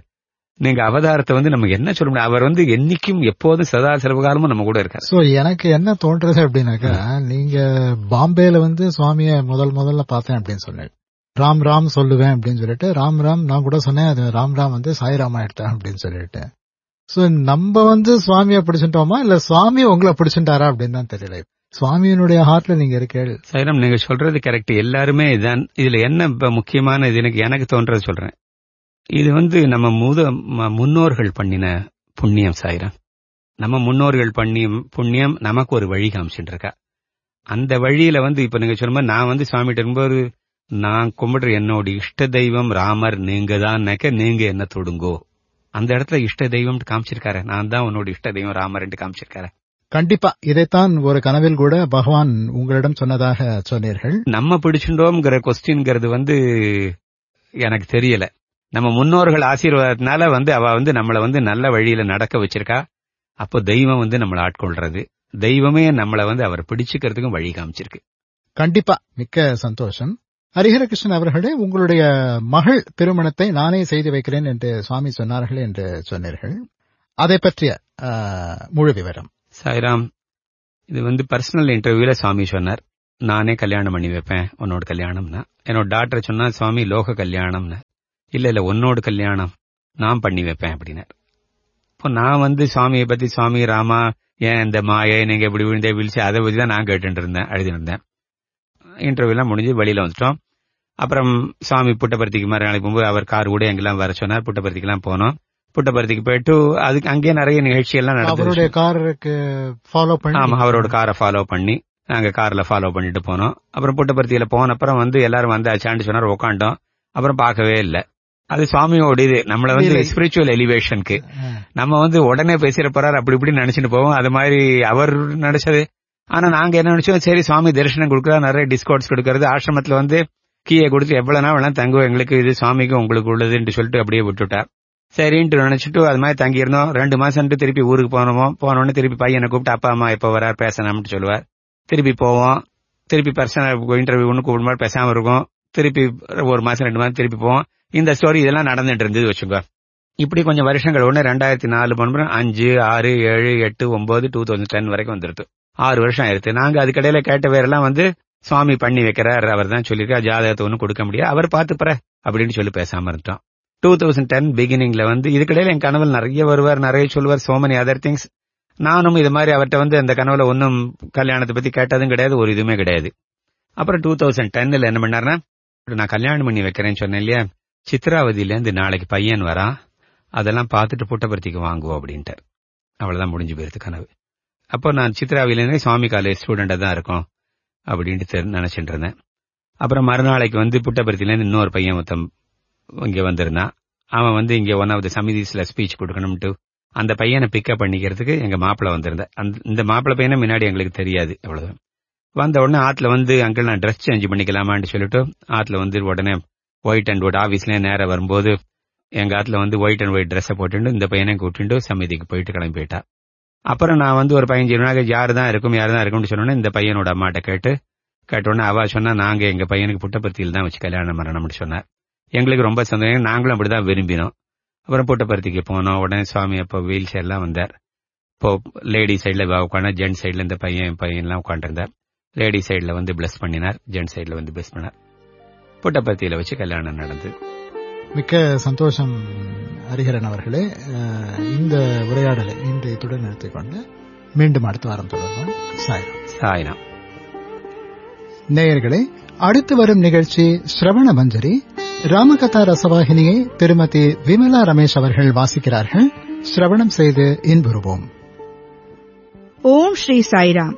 நீங்க அவதாரத்தை வந்து நம்ம என்ன சொல்ல முடியும் அவர் வந்து என்னைக்கும் எப்போதும் சதா சர்வகாலமும் நம்ம கூட இருக்கார் சோ எனக்கு என்ன தோன்றது அப்படின்னாக்கா நீங்க பாம்பேல வந்து சுவாமிய முதல் முதல்ல பார்த்தேன் அப்படின்னு சொன்னேன் ராம் ராம் சொல்லுவேன் அப்படின்னு சொல்லிட்டு ராம் ராம் நான் கூட சொன்னேன் அது ராம் ராம் வந்து சாய்ராமா எடுத்தேன் அப்படின்னு சொல்லிட்டு சோ நம்ம வந்து சுவாமியை பிடிச்சிட்டோமா இல்ல சுவாமி உங்களை பிடிச்சிட்டாரா அப்படின்னு தான் தெரியல சுவாமியினுடைய ஹார்ட்ல நீங்க இருக்கேள் சைரம் நீங்க சொல்றது கரெக்ட் எல்லாருமே இதான் இதுல என்ன இப்ப முக்கியமான இது எனக்கு எனக்கு தோன்றது சொல்றேன் இது வந்து நம்ம முத ம- முன்னோர்கள் பண்ணின புண்ணியம் சாயிரம் நம்ம முன்னோர்கள் பண்ணிய புண்ணியம் நமக்கு ஒரு வழி காமிச்சுட்டு இருக்கா அந்த வழியில வந்து இப்ப நீங்க சொன்ன மாதிரி நான் வந்து சுவாமிகிட்ட இருக்கும்போது நான் கும்பிடுற என்னோட இஷ்ட தெய்வம் ராமர் நீங்க தான் நீங்க என்ன தொடுங்கோ அந்த இடத்துல இஷ்ட தெய்வம் காமிச்சிருக்காரு நான் தான் உன்னோட இஷ்ட தெய்வம் ராமர் காமிச்சிருக்காரு கண்டிப்பா இதைத்தான் ஒரு கனவில் கூட பகவான் உங்களிடம் சொன்னதாக சொன்னீர்கள் நம்ம பிடிச்சுட்டோம்ங்கிற கொஸ்டின்ங்கிறது வந்து எனக்கு தெரியல நம்ம முன்னோர்கள் ஆசீர்வாதத்தினால வந்து அவ வந்து நம்மள வந்து நல்ல வழியில நடக்க வச்சிருக்கா அப்போ தெய்வம் வந்து நம்மளை ஆட்கொள்றது தெய்வமே நம்மள வந்து அவர் பிடிச்சுக்கிறதுக்கும் வழி காமிச்சிருக்கு கண்டிப்பா மிக்க சந்தோஷம் ஹரிஹரகிருஷ்ணன் அவர்களே உங்களுடைய மகள் திருமணத்தை நானே செய்து வைக்கிறேன் என்று சுவாமி சொன்னார்கள் என்று சொன்னீர்கள் அதை பற்றிய ஆ, முழு விவரம் சாய்ராம் இது வந்து பர்சனல் இன்டர்வியூல சுவாமி சொன்னார் நானே கல்யாணம் பண்ணி வைப்பேன் உன்னோட கல்யாணம்னா என்னோட டாக்டர் சொன்னா சுவாமி லோக கல்யாணம்னு இல்ல இல்ல உன்னோட கல்யாணம் நான் பண்ணி வைப்பேன் அப்படின்னார் இப்போ நான் வந்து சுவாமியை பத்தி சுவாமி ராமா ஏன் இந்த மாயை நீங்க இப்படி விழுந்தே விழிச்சு அதை பத்தி தான் நான் கேட்டுட்டு இருந்தேன் எழுதிட்டு இருந்தேன் இன்டர்வியூலாம் முடிஞ்சு வெளியில வந்துட்டோம் அப்புறம் சுவாமி புட்டபர்த்திக்கு மறு நாளைக்கு போகும்போது அவர் கார் கூட எங்கெல்லாம் வர சொன்னார் புட்டபர்த்திக்கெல்லாம் போனோம் புட்டபர்த்திக்கு போயிட்டு அதுக்கு அங்கேயே நிறைய நிகழ்ச்சியெல்லாம் அவருடைய நடந்தது காருக்கு ஃபாலோ பண்ணி ஆமா அவரோட காரை ஃபாலோ பண்ணி நாங்க கார்ல ஃபாலோ பண்ணிட்டு போனோம் அப்புறம் புட்டபர்த்தியில போன அப்புறம் வந்து எல்லாரும் வந்தாச்சான்னு சொன்னார் உட்காண்டோம் அப்புறம் பார்க்கவே இல்ல அது சுவாமியோட இது நம்மள வந்து இல்லை. ஸ்பிரிச்சுவல் எலிவேஷனுக்கு ஆ. நம்ம வந்து உடனே பேசிட போறாரு அப்படி இப்படி நினைச்சிட்டு போவோம் அது மாதிரி அவர் நினைச்சது ஆனா நாங்க என்ன நினைச்சோம் சரி சுவாமி தரிசனம் கொடுக்கறா நிறைய டிஸ்கவுண்ட்ஸ் கொடுக்கறது ஆசிரமத்துல வந்து கீயை கொடுத்து எவ்வளவு நாள் வேணாலும் தங்குவோம் எங்களுக்கு இது சுவாமிக்கு உங்களுக்கு உள்ளதுன்னு சொல்லிட்டு அப்படியே விட்டுட்டா சரின்ட்டு நினைச்சிட்டு அது மாதிரி தங்கி இருந்தோம் ரெண்டு மாசம் திருப்பி ஊருக்கு போனோமோ போனோடனே திருப்பி பையனை கூப்பிட்டு அப்பா அம்மா எப்ப வரார் பேசணும்னு சொல்லுவார் திருப்பி போவோம் திருப்பி பர்சனல் இன்டர்வியூ ஒன்று கூப்பிடும்போது பேசாம இருக்கும் திருப்பி ஒரு மாசம் ரெண்டு மாசம் திருப்பி போவோம் இந்த ஸ்டோரி இதெல்லாம் நடந்துட்டு இருந்தது வச்சுக்கோ இப்படி கொஞ்சம் வருஷங்கள் ஒன்று ரெண்டாயிரத்தி நாலு பண்ணுறோம் அஞ்சு ஆறு ஏழு எட்டு ஒன்பது டூ தௌசண்ட் டென் வரைக்கும் வந்துருது ஆறு வருஷம் ஆயிடுத்து நாங்க அதுக்கடையில கேட்ட பேரெல்லாம் வந்து சுவாமி பண்ணி வைக்கிறார் அவர் தான் சொல்லியிருக்கார் ஜாதகத்தை ஒன்றும் கொடுக்க முடியாது அவர் பார்த்துப்பற அப்படின்னு சொல்லி பேசாம இருந்தோம் டூ தௌசண்ட் டென் பிகினிங்ல வந்து இதுக்கிடையில என் கனவில் நிறைய வருவார் நிறைய சொல்லுவார் சோ many அதர் திங்ஸ் நானும் இது மாதிரி அவர்கிட்ட வந்து அந்த கனவுல ஒன்றும் கல்யாணத்தை பத்தி கேட்டதும் கிடையாது ஒரு இதுவுமே கிடையாது அப்புறம் டூ தௌசண்ட் டென்னில் என்ன பண்ணாருன்னா நான் கல்யாணம் பண்ணி வைக்கிறேன்னு சொன்னேன் இல்லையா சித்ராவதியிலேருந்து நாளைக்கு பையன் வரான் அதெல்லாம் பார்த்துட்டு புட்டபர்த்திக்கு வாங்குவோம் அப்படின்ட்டார் அவ்வளவுதான் முடிஞ்சு போயிருது கனவு அப்போ நான் சித்ராவிலேருந்தே சுவாமி காலேஜ் ஸ்டூடெண்டா தான் இருக்கோம் அப்படின்ட்டு தெரி- நினைச்சிட்டு இருந்தேன் அப்புறம் மறுநாளைக்கு வந்து புட்டபர்த்திலேருந்து இன்னொரு பையன் மொத்தம் இங்க வந்திருந்தான் அவன் வந்து இங்க ஒன் ஆஃப் த சமிதிஸ்ல ஸ்பீச் கொடுக்கணும்ட்டு அந்த பையனை பிக்கப் பண்ணிக்கிறதுக்கு எங்க மாப்பிள்ள வந்திருந்தேன் அந்த இந்த மாப்பிள்ள பையனை முன்னாடி எங்களுக்கு தெரியாது அவ்வளவு வந்த உடனே ஆத்துல வந்து அங்கிள் நான் ட்ரெஸ் சேஞ்ச் பண்ணிக்கலாமான்னு சொல்லிட்டு ஆத்துல வந்து உடனே ஒயிட் அண்ட் ஒயிட் ஆபீஸ்லயே நேரம் வரும்போது எங்க ஆத்துல வந்து ஒயிட் அண்ட் ஒயிட் ட்ரெஸ்ஸை போட்டுட்டு இந்த பையனை கூட்டிட்டு சமிதிக்கு போயிட்டு கிளம்பி போயிட்டா அப்புறம் நான் வந்து ஒரு பதினஞ்சு நாள் யாரு தான் இருக்கும் யாரு தான் இருக்கும்னு சொன்னோன்னே இந்த பையனோட அம்மாட்ட கேட்டு கேட்ட உடனே அவ சொன்னா நாங்க எங்க பையனுக்கு புட்டபர்த்தியில் தான் வச்சு கல்யாணம் பண்ணணும்னு சொன்னார் எங்களுக்கு ரொம்ப சந்தோஷம் நாங்களும் அப்படிதான் விரும்பினோம் அப்புறம் புட்டபர்த்திக்கு போனோம் உடனே சுவாமி அப்போ வீல் சேர்லாம் வந்தார் இப்போ லேடி சைடில் உட்காந்து ஜென்ட் சைடில் இந்த பையன் பையன்லாம் உட்காந்துருந்தார் லேடி சைடில் வந்து பிளஸ் பண்ணினார் ஜென்ட் சைடில் வந்து பிளஸ் பண்ணார் புட்டபர்த்தியில வச்சு கல்யாணம் நடந்தது மிக்க சந்தோஷம் ஹரிஹரன் அவர்களே அஹ், இந்த உரையாடலை இன்று இத்துடன் நிறுத்திக்கொண்டு மீண்டும் அடுத்த வாரம் தொடர்வோம் சாயிரம் சாயினா நேயர்களே அடுத்து வரும் நிகழ்ச்சி ஸ்ரவண மஞ்சரி ராமகதா ரசவாகினியை திருமதி விமலா ரமேஷ் அவர்கள் வாசிக்கிறார்கள் சிரவணம் செய்து இன்புறுவோம் ஓம் ஸ்ரீ சாய்ராம்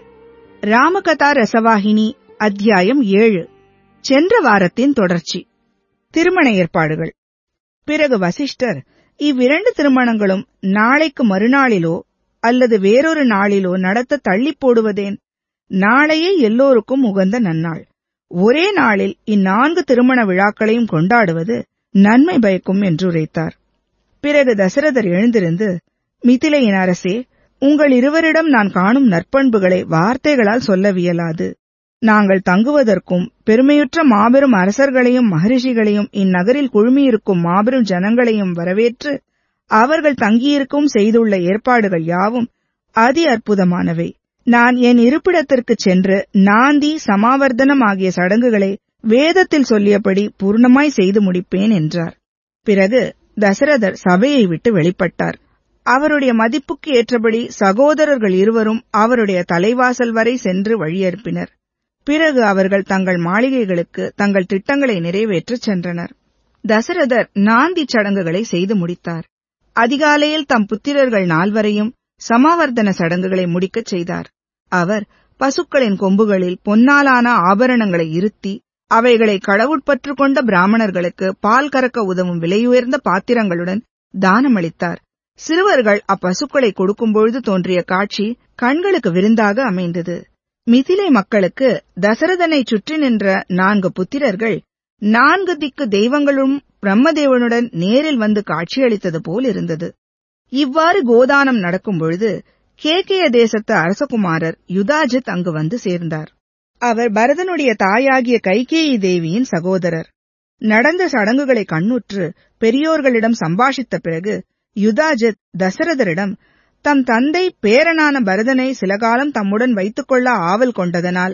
ராமகதா ரசவாகினி அத்தியாயம் ஏழு சென்ற வாரத்தின் தொடர்ச்சி திருமண ஏற்பாடுகள் பிறகு வசிஷ்டர் இவ்விரண்டு திருமணங்களும் நாளைக்கு மறுநாளிலோ அல்லது வேறொரு நாளிலோ நடத்த தள்ளிப் போடுவதேன் நாளையே எல்லோருக்கும் உகந்த நன்னாள் ஒரே நாளில் இந்நான்கு திருமண விழாக்களையும் கொண்டாடுவது நன்மை பயக்கும் என்று உரைத்தார் பிறகு தசரதர் எழுந்திருந்து மிதிலையின் அரசே உங்கள் இருவரிடம் நான் காணும் நற்பண்புகளை வார்த்தைகளால் சொல்லவியலாது நாங்கள் தங்குவதற்கும் பெருமையுற்ற மாபெரும் அரசர்களையும் மகரிஷிகளையும் இந்நகரில் குழுமியிருக்கும் மாபெரும் ஜனங்களையும் வரவேற்று அவர்கள் தங்கியிருக்கும் செய்துள்ள ஏற்பாடுகள் யாவும் அதி அற்புதமானவை நான் என் இருப்பிடத்திற்குச் சென்று நாந்தி சமாவர்த்தனம் ஆகிய சடங்குகளை வேதத்தில் சொல்லியபடி பூர்ணமாய் செய்து முடிப்பேன் என்றார் பிறகு தசரதர் சபையை விட்டு வெளிப்பட்டார் அவருடைய மதிப்புக்கு ஏற்றபடி சகோதரர்கள் இருவரும் அவருடைய தலைவாசல் வரை சென்று வழியனுப்பினர் பிறகு அவர்கள் தங்கள் மாளிகைகளுக்கு தங்கள் திட்டங்களை நிறைவேற்றச் சென்றனர் தசரதர் நாந்தி சடங்குகளை செய்து முடித்தார் அதிகாலையில் தம் புத்திரர்கள் நால்வரையும் சமாவர்த்தன சடங்குகளை முடிக்கச் செய்தார் அவர் பசுக்களின் கொம்புகளில் பொன்னாலான ஆபரணங்களை இருத்தி அவைகளை கடவுட்பற்று கொண்ட பிராமணர்களுக்கு பால் கறக்க உதவும் விலையுயர்ந்த பாத்திரங்களுடன் தானமளித்தார் சிறுவர்கள் அப்பசுக்களை கொடுக்கும்பொழுது தோன்றிய காட்சி கண்களுக்கு விருந்தாக அமைந்தது மிதிலை மக்களுக்கு தசரதனை சுற்றி நின்ற நான்கு புத்திரர்கள் நான்கு திக்கு தெய்வங்களும் பிரம்மதேவனுடன் நேரில் வந்து காட்சியளித்தது போல் இருந்தது இவ்வாறு கோதானம் நடக்கும் பொழுது கேகய தேசத்து அரசகுமாரர் யுதாஜித் அங்கு வந்து சேர்ந்தார் அவர் பரதனுடைய தாயாகிய கைகேயி தேவியின் சகோதரர் நடந்த சடங்குகளை கண்ணுற்று பெரியோர்களிடம் சம்பாஷித்த பிறகு யுதாஜித் தசரதரிடம் தம் தந்தை பேரனான பரதனை சில காலம் தம்முடன் வைத்துக் கொள்ள ஆவல் கொண்டதனால்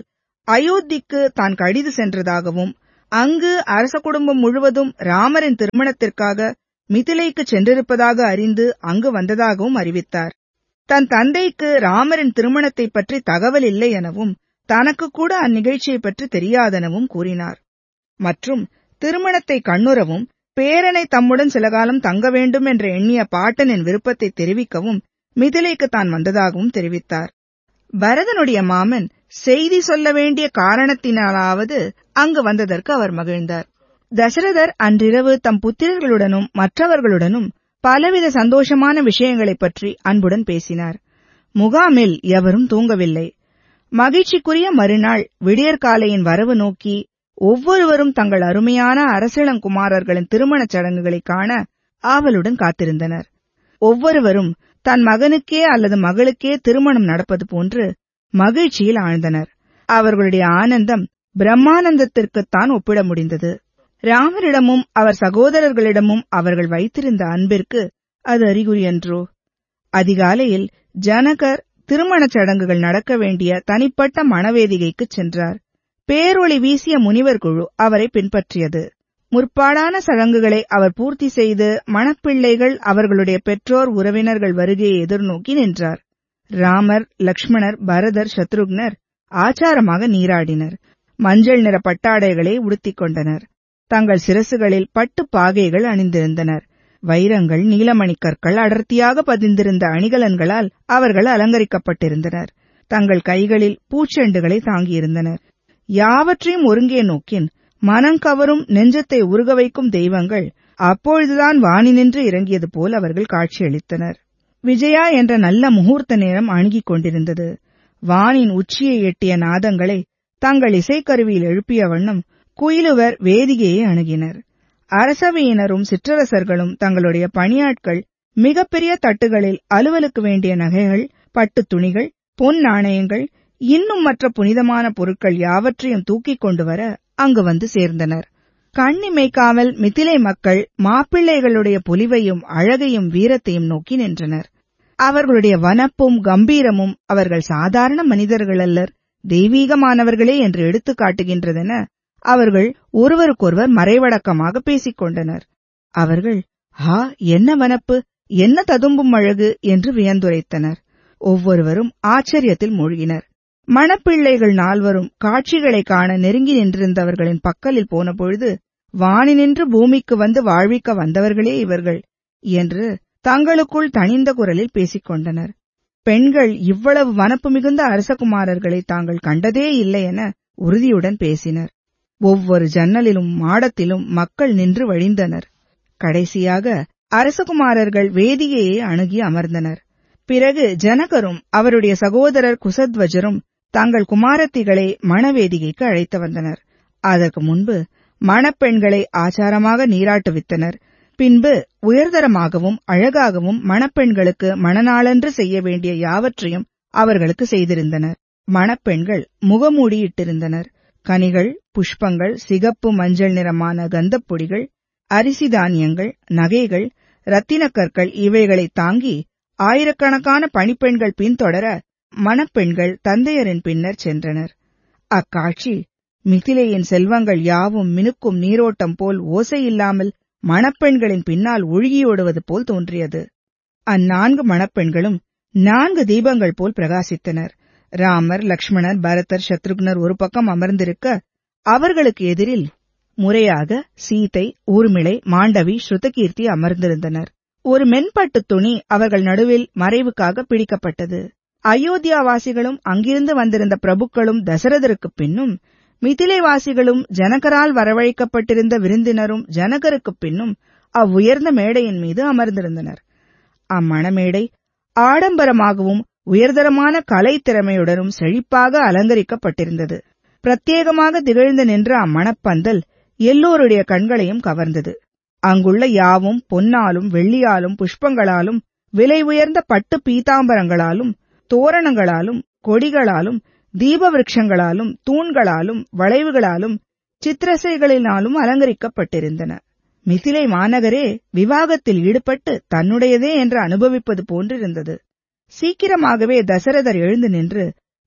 அயோத்திக்கு தான் கடிது சென்றதாகவும் அங்கு அரச குடும்பம் முழுவதும் ராமரின் திருமணத்திற்காக மிதிலைக்கு சென்றிருப்பதாக அறிந்து அங்கு வந்ததாகவும் அறிவித்தார் தன் தந்தைக்கு ராமரின் திருமணத்தை பற்றி தகவல் இல்லை எனவும் தனக்கு கூட அந்நிகழ்ச்சியை பற்றி தெரியாதெனவும் கூறினார் மற்றும் திருமணத்தை கண்ணுறவும் பேரனை தம்முடன் சில காலம் தங்க வேண்டும் என்று எண்ணிய பாட்டனின் விருப்பத்தை தெரிவிக்கவும் மிதிலைக்கு தான் வந்ததாகவும் தெரிவித்தார் பரதனுடைய மாமன் செய்தி சொல்ல வேண்டிய காரணத்தினாலாவது அங்கு வந்ததற்கு அவர் மகிழ்ந்தார் தசரதர் அன்றிரவு தம் புத்திரர்களுடனும் மற்றவர்களுடனும் பலவித சந்தோஷமான விஷயங்களைப் பற்றி அன்புடன் பேசினார் முகாமில் எவரும் தூங்கவில்லை மகிழ்ச்சிக்குரிய மறுநாள் விடியற்காலையின் வரவு நோக்கி ஒவ்வொருவரும் தங்கள் அருமையான அரசிளங்குமாரர்களின் திருமணச் சடங்குகளைக் காண ஆவலுடன் காத்திருந்தனர் ஒவ்வொருவரும் தன் மகனுக்கே அல்லது மகளுக்கே திருமணம் நடப்பது போன்று மகிழ்ச்சியில் ஆழ்ந்தனர் அவர்களுடைய ஆனந்தம் பிரம்மானந்தத்திற்குத்தான் ஒப்பிட முடிந்தது ராமரிடமும் அவர் சகோதரர்களிடமும் அவர்கள் வைத்திருந்த அன்பிற்கு அது அறிகுறியன்றோ அதிகாலையில் ஜனகர் திருமணச் சடங்குகள் நடக்க வேண்டிய தனிப்பட்ட மணவேதிகைக்குச் சென்றார் பேரொளி வீசிய முனிவர் குழு அவரை பின்பற்றியது முற்பாடான சடங்குகளை அவர் பூர்த்தி செய்து மணப்பிள்ளைகள் அவர்களுடைய பெற்றோர் உறவினர்கள் வருகையை எதிர்நோக்கி நின்றார் ராமர் லக்ஷ்மணர் பரதர் சத்ருக்னர் ஆச்சாரமாக நீராடினர் மஞ்சள் நிற பட்டாடைகளை உடுத்திக் கொண்டனர் தங்கள் சிரசுகளில் பட்டு பாகைகள் அணிந்திருந்தனர் வைரங்கள் நீலமணிக் கற்கள் அடர்த்தியாக பதிந்திருந்த அணிகலன்களால் அவர்கள் அலங்கரிக்கப்பட்டிருந்தனர் தங்கள் கைகளில் பூச்செண்டுகளை தாங்கியிருந்தனர் யாவற்றையும் ஒருங்கே நோக்கின் மனங்கவரும் நெஞ்சத்தை உருக வைக்கும் தெய்வங்கள் அப்பொழுதுதான் வானி நின்று இறங்கியது போல் அவர்கள் காட்சியளித்தனர் விஜயா என்ற நல்ல முகூர்த்த நேரம் அணுகிக் கொண்டிருந்தது வானின் உச்சியை எட்டிய நாதங்களை தங்கள் இசைக்கருவியில் எழுப்பிய வண்ணம் குயிலுவர் வேதிகையை அணுகினர் அரசவையினரும் சிற்றரசர்களும் தங்களுடைய பணியாட்கள் மிகப்பெரிய தட்டுகளில் அலுவலுக்கு வேண்டிய நகைகள் பட்டுத் துணிகள் பொன் நாணயங்கள் இன்னும் மற்ற புனிதமான பொருட்கள் யாவற்றையும் தூக்கிக் கொண்டு வர அங்கு வந்து சேர்ந்தனர் கண்ணிமைக்காமல் மிதிலை மக்கள் மாப்பிள்ளைகளுடைய பொலிவையும் அழகையும் வீரத்தையும் நோக்கி நின்றனர் அவர்களுடைய வனப்பும் கம்பீரமும் அவர்கள் சாதாரண மனிதர்கள் அல்லர் தெய்வீகமானவர்களே என்று எடுத்துக் காட்டுகின்றதென அவர்கள் ஒருவருக்கொருவர் மறைவடக்கமாக பேசிக் கொண்டனர் அவர்கள் ஹா என்ன வனப்பு என்ன ததும்பும் அழகு என்று வியந்துரைத்தனர் ஒவ்வொருவரும் ஆச்சரியத்தில் மூழ்கினர் மணப்பிள்ளைகள் நால்வரும் காட்சிகளைக் காண நெருங்கி நின்றிருந்தவர்களின் பக்கலில் போன பொழுது வானி நின்று பூமிக்கு வந்து வாழ்விக்க வந்தவர்களே இவர்கள் என்று தங்களுக்குள் தனிந்த குரலில் பேசிக் கொண்டனர் பெண்கள் இவ்வளவு வனப்பு மிகுந்த அரசகுமாரர்களை தாங்கள் கண்டதே இல்லை என உறுதியுடன் பேசினர் ஒவ்வொரு ஜன்னலிலும் மாடத்திலும் மக்கள் நின்று வழிந்தனர் கடைசியாக அரசகுமாரர்கள் வேதிகையை அணுகி அமர்ந்தனர் பிறகு ஜனகரும் அவருடைய சகோதரர் குசத்வஜரும் தங்கள் குமாரத்திகளை மணவேதிகைக்கு அழைத்து வந்தனர் அதற்கு முன்பு மணப்பெண்களை ஆச்சாரமாக நீராட்டுவித்தனர் பின்பு உயர்தரமாகவும் அழகாகவும் மணப்பெண்களுக்கு மணநாளன்று செய்ய வேண்டிய யாவற்றையும் அவர்களுக்கு செய்திருந்தனர் மணப்பெண்கள் முகமூடியிட்டிருந்தனர் கனிகள் புஷ்பங்கள் சிகப்பு மஞ்சள் நிறமான கந்தப் பொடிகள் அரிசி தானியங்கள் நகைகள் ரத்தினக்கற்கள் இவைகளை தாங்கி ஆயிரக்கணக்கான பணிப்பெண்கள் பின்தொடர மணப்பெண்கள் தந்தையரின் பின்னர் சென்றனர் அக்காட்சி மிதிலையின் செல்வங்கள் யாவும் மினுக்கும் நீரோட்டம் போல் ஓசையில்லாமல் மணப்பெண்களின் பின்னால் ஒழுகியோடுவது போல் தோன்றியது அந்நான்கு மணப்பெண்களும் நான்கு தீபங்கள் போல் பிரகாசித்தனர் ராமர் லக்ஷ்மணர் பரதர் சத்ருக்னர் ஒரு பக்கம் அமர்ந்திருக்க அவர்களுக்கு எதிரில் முறையாக சீதை ஊர்மிளை மாண்டவி ஸ்ருதகீர்த்தி அமர்ந்திருந்தனர் ஒரு மென்பட்டு துணி அவர்கள் நடுவில் மறைவுக்காக பிடிக்கப்பட்டது அயோத்தியாவாசிகளும் அங்கிருந்து வந்திருந்த பிரபுக்களும் தசரதருக்குப் பின்னும் மிதிலைவாசிகளும் ஜனகரால் வரவழைக்கப்பட்டிருந்த விருந்தினரும் ஜனகருக்குப் பின்னும் அவ்வுயர்ந்த மேடையின் மீது அமர்ந்திருந்தனர் அம்மணமேடை ஆடம்பரமாகவும் உயர்தரமான கலை திறமையுடனும் செழிப்பாக அலங்கரிக்கப்பட்டிருந்தது பிரத்யேகமாக திகழ்ந்து நின்ற அம்மணப்பந்தல் எல்லோருடைய கண்களையும் கவர்ந்தது அங்குள்ள யாவும் பொன்னாலும் வெள்ளியாலும் புஷ்பங்களாலும் விலை உயர்ந்த பட்டு பீதாம்பரங்களாலும் தோரணங்களாலும் கொடிகளாலும் தீப விருட்சங்களாலும் தூண்களாலும் வளைவுகளாலும் சித்திரசைகளினாலும் அலங்கரிக்கப்பட்டிருந்தன மிதிலை மாநகரே விவாகத்தில் ஈடுபட்டு தன்னுடையதே என்று அனுபவிப்பது போன்றிருந்தது சீக்கிரமாகவே தசரதர் எழுந்து நின்று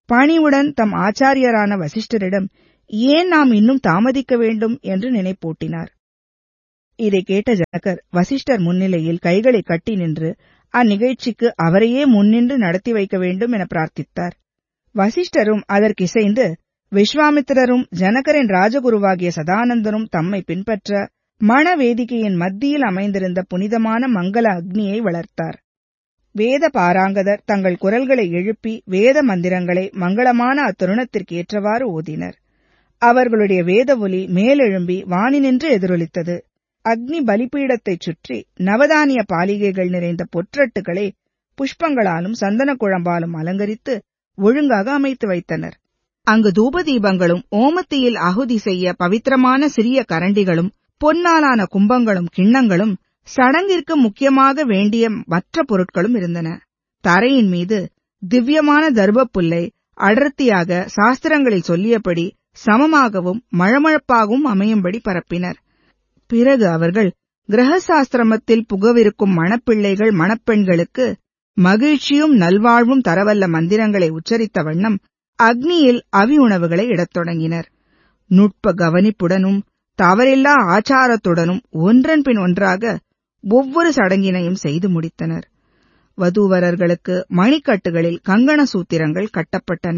பணிவுடன் தம் ஆச்சாரியரான வசிஷ்டரிடம் ஏன் நாம் இன்னும் தாமதிக்க வேண்டும் என்று நினைப்பூட்டினார் இதை கேட்ட ஜனகர் வசிஷ்டர் முன்னிலையில் கைகளை கட்டி நின்று அந்நிகழ்ச்சிக்கு அவரையே முன்னின்று நடத்தி வைக்க வேண்டும் என பிரார்த்தித்தார் வசிஷ்டரும் அதற்கிசைந்து விஸ்வாமித்திரரும் ஜனகரின் ராஜகுருவாகிய சதானந்தரும் தம்மை பின்பற்ற மண வேதிகையின் மத்தியில் அமைந்திருந்த புனிதமான மங்கள அக்னியை வளர்த்தார் வேத பாராங்கதர் தங்கள் குரல்களை எழுப்பி வேத மந்திரங்களை மங்களமான அத்தருணத்திற்கு ஏற்றவாறு ஓதினர் அவர்களுடைய வேத ஒலி மேலெழும்பி வானினின்று எதிரொலித்தது அக்னி பலிபீடத்தைச் சுற்றி நவதானிய பாலிகைகள் நிறைந்த பொற்றட்டுகளை புஷ்பங்களாலும் சந்தன குழம்பாலும் அலங்கரித்து ஒழுங்காக அமைத்து வைத்தனர் அங்கு தூபதீபங்களும் ஓமத்தியில் அகுதி செய்ய பவித்திரமான சிறிய கரண்டிகளும் பொன்னாலான கும்பங்களும் கிண்ணங்களும் சடங்கிற்கு முக்கியமாக வேண்டிய மற்ற பொருட்களும் இருந்தன தரையின் மீது திவ்யமான தர்பப்புல்லை அடர்த்தியாக சாஸ்திரங்களில் சொல்லியபடி சமமாகவும் மழமழப்பாகவும் அமையும்படி பரப்பினர் பிறகு அவர்கள் கிரகசாஸ்திரமத்தில் புகவிருக்கும் மணப்பிள்ளைகள் மணப்பெண்களுக்கு மகிழ்ச்சியும் நல்வாழ்வும் தரவல்ல மந்திரங்களை உச்சரித்த வண்ணம் அக்னியில் அவி உணவுகளை இடத் தொடங்கினர் நுட்ப கவனிப்புடனும் தவறில்லா ஆச்சாரத்துடனும் ஒன்றன் பின் ஒன்றாக ஒவ்வொரு சடங்கினையும் செய்து முடித்தனர் வதூவரர்களுக்கு மணிக்கட்டுகளில் கங்கண சூத்திரங்கள் கட்டப்பட்டன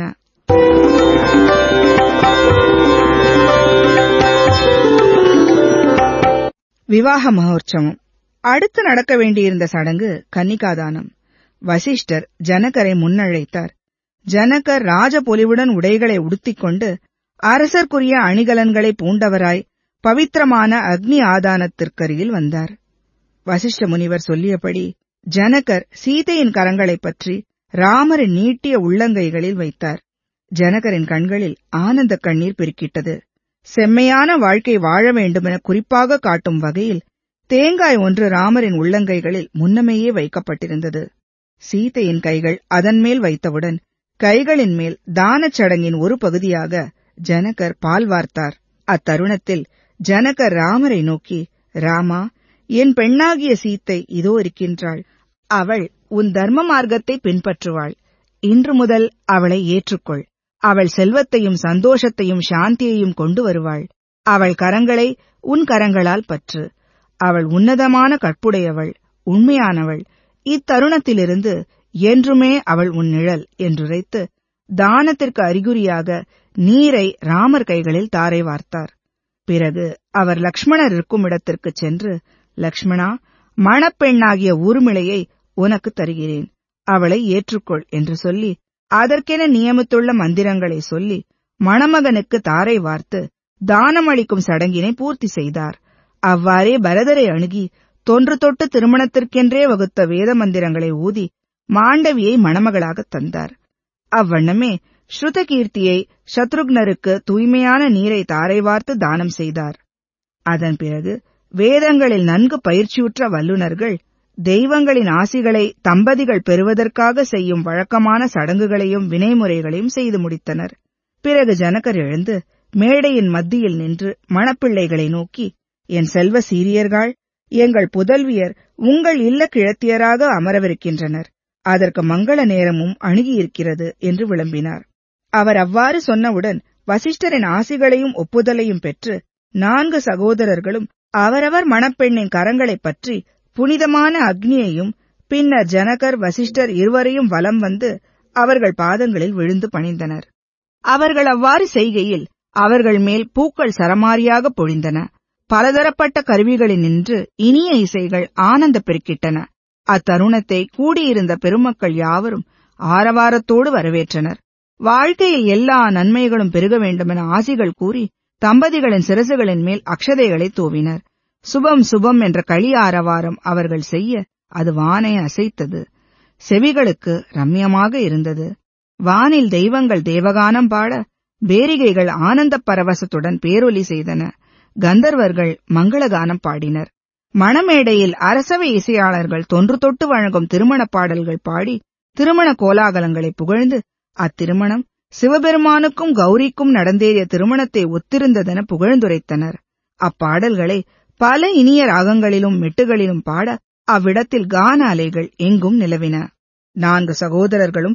விவாக மகோற்சவம் அடுத்து நடக்க வேண்டியிருந்த சடங்கு கன்னிகாதானம் வசிஷ்டர் ஜனகரை முன்னழைத்தார் ஜனகர் ராஜபொலிவுடன் உடைகளை உடுத்திக்கொண்டு அரசர்க்குரிய அணிகலன்களை பூண்டவராய் பவித்திரமான அக்னி ஆதானத்திற்கருகில் வந்தார் வசிஷ்ட முனிவர் சொல்லியபடி ஜனகர் சீதையின் கரங்களைப் பற்றி ராமரின் நீட்டிய உள்ளங்கைகளில் வைத்தார் ஜனகரின் கண்களில் ஆனந்த கண்ணீர் பெருக்கிட்டது செம்மையான வாழ்க்கை வாழ வேண்டுமென குறிப்பாக காட்டும் வகையில் தேங்காய் ஒன்று ராமரின் உள்ளங்கைகளில் முன்னமேயே வைக்கப்பட்டிருந்தது சீதையின் கைகள் அதன் மேல் வைத்தவுடன் கைகளின் மேல் தானச் சடங்கின் ஒரு பகுதியாக ஜனகர் பால் வார்த்தார் அத்தருணத்தில் ஜனகர் ராமரை நோக்கி ராமா என் பெண்ணாகிய சீத்தை இதோ இருக்கின்றாள் அவள் உன் தர்ம மார்க்கத்தை பின்பற்றுவாள் இன்று முதல் அவளை ஏற்றுக்கொள் அவள் செல்வத்தையும் சந்தோஷத்தையும் சாந்தியையும் கொண்டு வருவாள் அவள் கரங்களை உன் கரங்களால் பற்று அவள் உன்னதமான கற்புடையவள் உண்மையானவள் இத்தருணத்திலிருந்து என்றுமே அவள் உன் நிழல் என்றுரைத்து தானத்திற்கு அறிகுறியாக நீரை ராமர் கைகளில் தாரை வார்த்தார் பிறகு அவர் லக்ஷ்மணர் இருக்கும் இடத்திற்குச் சென்று லக்ஷ்மணா மணப்பெண்ணாகிய ஊர்மிளையை உனக்கு தருகிறேன் அவளை ஏற்றுக்கொள் என்று சொல்லி அதற்கென நியமித்துள்ள மந்திரங்களை சொல்லி மணமகனுக்கு தாரை வார்த்து தானமளிக்கும் சடங்கினை பூர்த்தி செய்தார் அவ்வாறே பரதரை அணுகி தொன்று தொட்டு திருமணத்திற்கென்றே வகுத்த வேத மந்திரங்களை ஊதி மாண்டவியை மணமகளாகத் தந்தார் அவ்வண்ணமே ஸ்ருதகீர்த்தியை சத்ருக்னருக்கு தூய்மையான நீரை தாரை வார்த்து தானம் செய்தார் அதன் பிறகு வேதங்களில் நன்கு பயிற்சியுற்ற வல்லுநர்கள் தெய்வங்களின் ஆசிகளை தம்பதிகள் பெறுவதற்காக செய்யும் வழக்கமான சடங்குகளையும் வினைமுறைகளையும் செய்து முடித்தனர் பிறகு ஜனகர் எழுந்து மேடையின் மத்தியில் நின்று மணப்பிள்ளைகளை நோக்கி என் செல்வ சீரியர்கள் எங்கள் புதல்வியர் உங்கள் இல்ல கிழத்தியராக அமரவிருக்கின்றனர் அதற்கு மங்கள நேரமும் அணுகியிருக்கிறது என்று விளம்பினார் அவர் அவ்வாறு சொன்னவுடன் வசிஷ்டரின் ஆசிகளையும் ஒப்புதலையும் பெற்று நான்கு சகோதரர்களும் அவரவர் மணப்பெண்ணின் கரங்களைப் பற்றி புனிதமான அக்னியையும் பின்னர் ஜனகர் வசிஷ்டர் இருவரையும் வலம் வந்து அவர்கள் பாதங்களில் விழுந்து பணிந்தனர் அவர்கள் அவ்வாறு செய்கையில் அவர்கள் மேல் பூக்கள் சரமாரியாக பொழிந்தன பலதரப்பட்ட கருவிகளில் நின்று இனிய இசைகள் ஆனந்த பெருக்கிட்டன அத்தருணத்தை கூடியிருந்த பெருமக்கள் யாவரும் ஆரவாரத்தோடு வரவேற்றனர் வாழ்க்கையில் எல்லா நன்மைகளும் பெருக வேண்டுமென ஆசிகள் கூறி தம்பதிகளின் சிரசுகளின் மேல் அக்ஷதைகளை தூவினர் சுபம் சுபம் என்ற களி ஆரவாரம் அவர்கள் செய்ய அது வானை அசைத்தது செவிகளுக்கு ரம்யமாக இருந்தது வானில் தெய்வங்கள் தேவகானம் பாட பேரிகைகள் ஆனந்தப் பரவசத்துடன் பேரொலி செய்தன கந்தர்வர்கள் மங்களகானம் பாடினர் மணமேடையில் அரசவை இசையாளர்கள் தொன்று தொட்டு வழங்கும் திருமணப் பாடல்கள் பாடி திருமண கோலாகலங்களை புகழ்ந்து அத்திருமணம் சிவபெருமானுக்கும் கௌரிக்கும் நடந்தேறிய திருமணத்தை ஒத்திருந்ததென புகழ்ந்துரைத்தனர் அப்பாடல்களை பல இனிய ராகங்களிலும் மெட்டுகளிலும் பாட அவ்விடத்தில் கான அலைகள் எங்கும் நிலவின நான்கு சகோதரர்களும்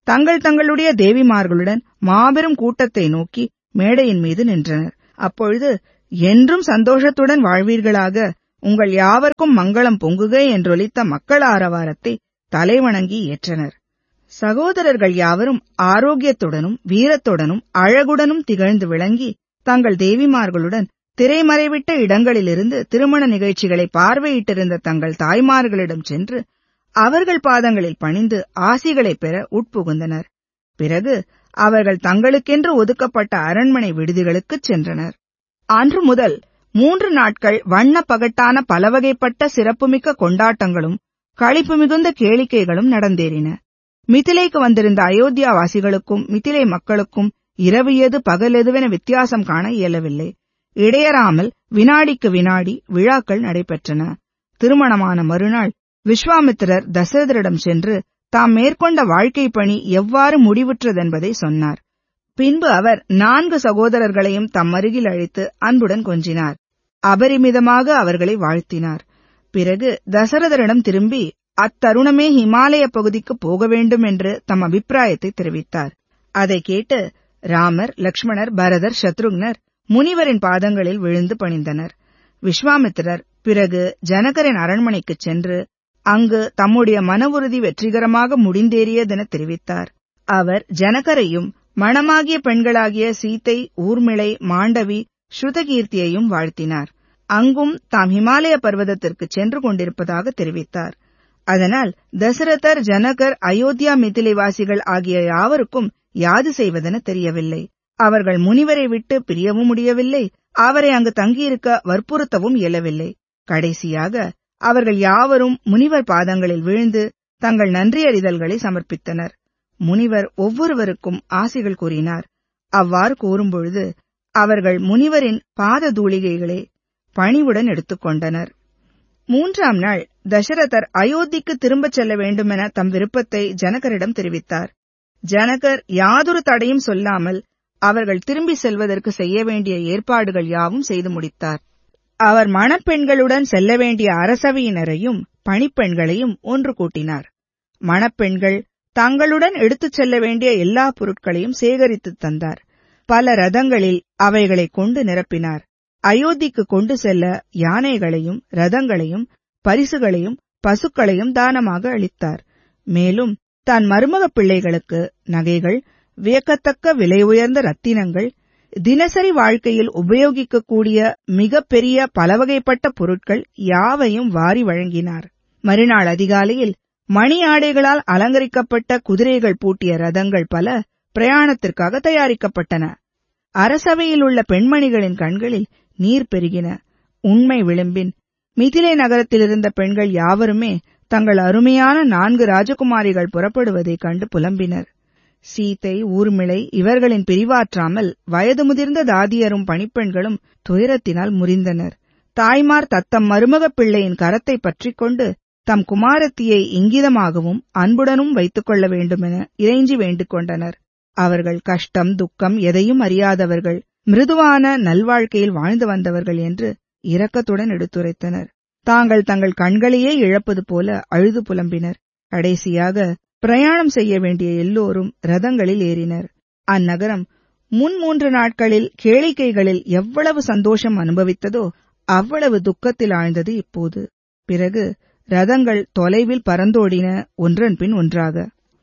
தங்கள் தங்களுடைய தேவிமார்களுடன் மாபெரும் கூட்டத்தை நோக்கி மேடையின் மீது நின்றனர் அப்பொழுது என்றும் சந்தோஷத்துடன் வாழ்வீர்களாக உங்கள் யாவர்க்கும் மங்களம் பொங்குக என்றொலித்த மக்கள் ஆரவாரத்தை தலைவணங்கி ஏற்றனர் சகோதரர்கள் யாவரும் ஆரோக்கியத்துடனும் வீரத்துடனும் அழகுடனும் திகழ்ந்து விளங்கி தங்கள் தேவிமார்களுடன் திரைமறைவிட்ட இடங்களிலிருந்து திருமண நிகழ்ச்சிகளை பார்வையிட்டிருந்த தங்கள் தாய்மார்களிடம் சென்று அவர்கள் பாதங்களில் பணிந்து ஆசிகளைப் பெற உட்புகுந்தனர் பிறகு அவர்கள் தங்களுக்கென்று ஒதுக்கப்பட்ட அரண்மனை விடுதிகளுக்குச் சென்றனர் அன்று முதல் மூன்று நாட்கள் வண்ண பகட்டான பலவகைப்பட்ட சிறப்புமிக்க கொண்டாட்டங்களும் களிப்பு மிகுந்த கேளிக்கைகளும் நடந்தேறின மிதிலைக்கு வந்திருந்த அயோத்தியாவாசிகளுக்கும் மிதிலை மக்களுக்கும் இரவு எது பகல் எதுவென வித்தியாசம் காண இயலவில்லை இடையறாமல் வினாடிக்கு வினாடி விழாக்கள் நடைபெற்றன திருமணமான மறுநாள் விஸ்வாமித்திரர் தசரதரிடம் சென்று தாம் மேற்கொண்ட வாழ்க்கை பணி எவ்வாறு முடிவுற்றதென்பதை சொன்னார் பின்பு அவர் நான்கு சகோதரர்களையும் தம் அருகில் அழைத்து அன்புடன் கொஞ்சினார் அபரிமிதமாக அவர்களை வாழ்த்தினார் பிறகு தசரதரிடம் திரும்பி அத்தருணமே ஹிமாலய பகுதிக்கு போக வேண்டும் என்று தம் அபிப்பிராயத்தை தெரிவித்தார் அதை கேட்டு ராமர் லக்ஷ்மணர் பரதர் சத்ருக்னர் முனிவரின் பாதங்களில் விழுந்து பணிந்தனர் விஸ்வாமித்திரர் பிறகு ஜனகரின் அரண்மனைக்குச் சென்று அங்கு தம்முடைய மன உறுதி வெற்றிகரமாக முடிந்தேறியதென தெரிவித்தார் அவர் ஜனகரையும் மணமாகிய பெண்களாகிய சீத்தை ஊர்மிளை மாண்டவி ஸ்ருதகீர்த்தியையும் வாழ்த்தினார் அங்கும் தாம் ஹிமாலய பர்வதத்திற்கு சென்று கொண்டிருப்பதாக தெரிவித்தார் அதனால் தசரதர் ஜனகர் அயோத்தியா மிதிலைவாசிகள் ஆகிய யாவருக்கும் யாது செய்வதென தெரியவில்லை அவர்கள் முனிவரை விட்டு பிரியவும் முடியவில்லை அவரை அங்கு தங்கியிருக்க வற்புறுத்தவும் இயலவில்லை கடைசியாக அவர்கள் யாவரும் முனிவர் பாதங்களில் விழுந்து தங்கள் நன்றியறிதல்களை சமர்ப்பித்தனர் முனிவர் ஒவ்வொருவருக்கும் ஆசிகள் கூறினார் அவ்வாறு கூறும்பொழுது அவர்கள் முனிவரின் பாத தூளிகைகளை பணிவுடன் எடுத்துக்கொண்டனர் மூன்றாம் நாள் தசரதர் அயோத்திக்கு திரும்பச் செல்ல வேண்டுமென தம் விருப்பத்தை ஜனகரிடம் தெரிவித்தார் ஜனகர் யாதொரு தடையும் சொல்லாமல் அவர்கள் திரும்பி செல்வதற்கு செய்ய வேண்டிய ஏற்பாடுகள் யாவும் செய்து முடித்தார் அவர் மணப்பெண்களுடன் செல்ல வேண்டிய அரசவையினரையும் பணிப்பெண்களையும் ஒன்று கூட்டினார் மணப்பெண்கள் தங்களுடன் எடுத்துச் செல்ல வேண்டிய எல்லா பொருட்களையும் சேகரித்துத் தந்தார் பல ரதங்களில் அவைகளை கொண்டு நிரப்பினார் அயோத்திக்கு கொண்டு செல்ல யானைகளையும் ரதங்களையும் பரிசுகளையும் பசுக்களையும் தானமாக அளித்தார் மேலும் தான் மருமக பிள்ளைகளுக்கு நகைகள் வியக்கத்தக்க விலை உயர்ந்த ரத்தினங்கள் தினசரி வாழ்க்கையில் உபயோகிக்கக்கூடிய மிகப் பெரிய பலவகைப்பட்ட பொருட்கள் யாவையும் வாரி வழங்கினார் மறுநாள் அதிகாலையில் மணி ஆடைகளால் அலங்கரிக்கப்பட்ட குதிரைகள் பூட்டிய ரதங்கள் பல பிரயாணத்திற்காக தயாரிக்கப்பட்டன அரசவையில் உள்ள பெண்மணிகளின் கண்களில் நீர் பெருகின உண்மை விளிம்பின் மிதிலை நகரத்தில் இருந்த பெண்கள் யாவருமே தங்கள் அருமையான நான்கு ராஜகுமாரிகள் புறப்படுவதைக் கண்டு புலம்பினர் சீத்தை ஊர்மிளை இவர்களின் பிரிவாற்றாமல் வயது முதிர்ந்த தாதியரும் பணிப்பெண்களும் துயரத்தினால் முறிந்தனர் தாய்மார் தத்தம் மருமகப் பிள்ளையின் கரத்தை பற்றிக் கொண்டு தம் குமாரத்தியை இங்கிதமாகவும் அன்புடனும் வைத்துக் கொள்ள வேண்டுமென இறைஞ்சி வேண்டிக் கொண்டனர் அவர்கள் கஷ்டம் துக்கம் எதையும் அறியாதவர்கள் மிருதுவான நல்வாழ்க்கையில் வாழ்ந்து வந்தவர்கள் என்று இரக்கத்துடன் எடுத்துரைத்தனர் தாங்கள் தங்கள் கண்களையே இழப்பது போல அழுது புலம்பினர் கடைசியாக பிரயாணம் செய்ய வேண்டிய எல்லோரும் ரதங்களில் ஏறினர் அந்நகரம் முன் மூன்று நாட்களில் கேளிக்கைகளில் எவ்வளவு சந்தோஷம் அனுபவித்ததோ அவ்வளவு துக்கத்தில் ஆழ்ந்தது இப்போது பிறகு ரதங்கள் தொலைவில் பறந்தோடின ஒன்றன் பின் ஒன்றாக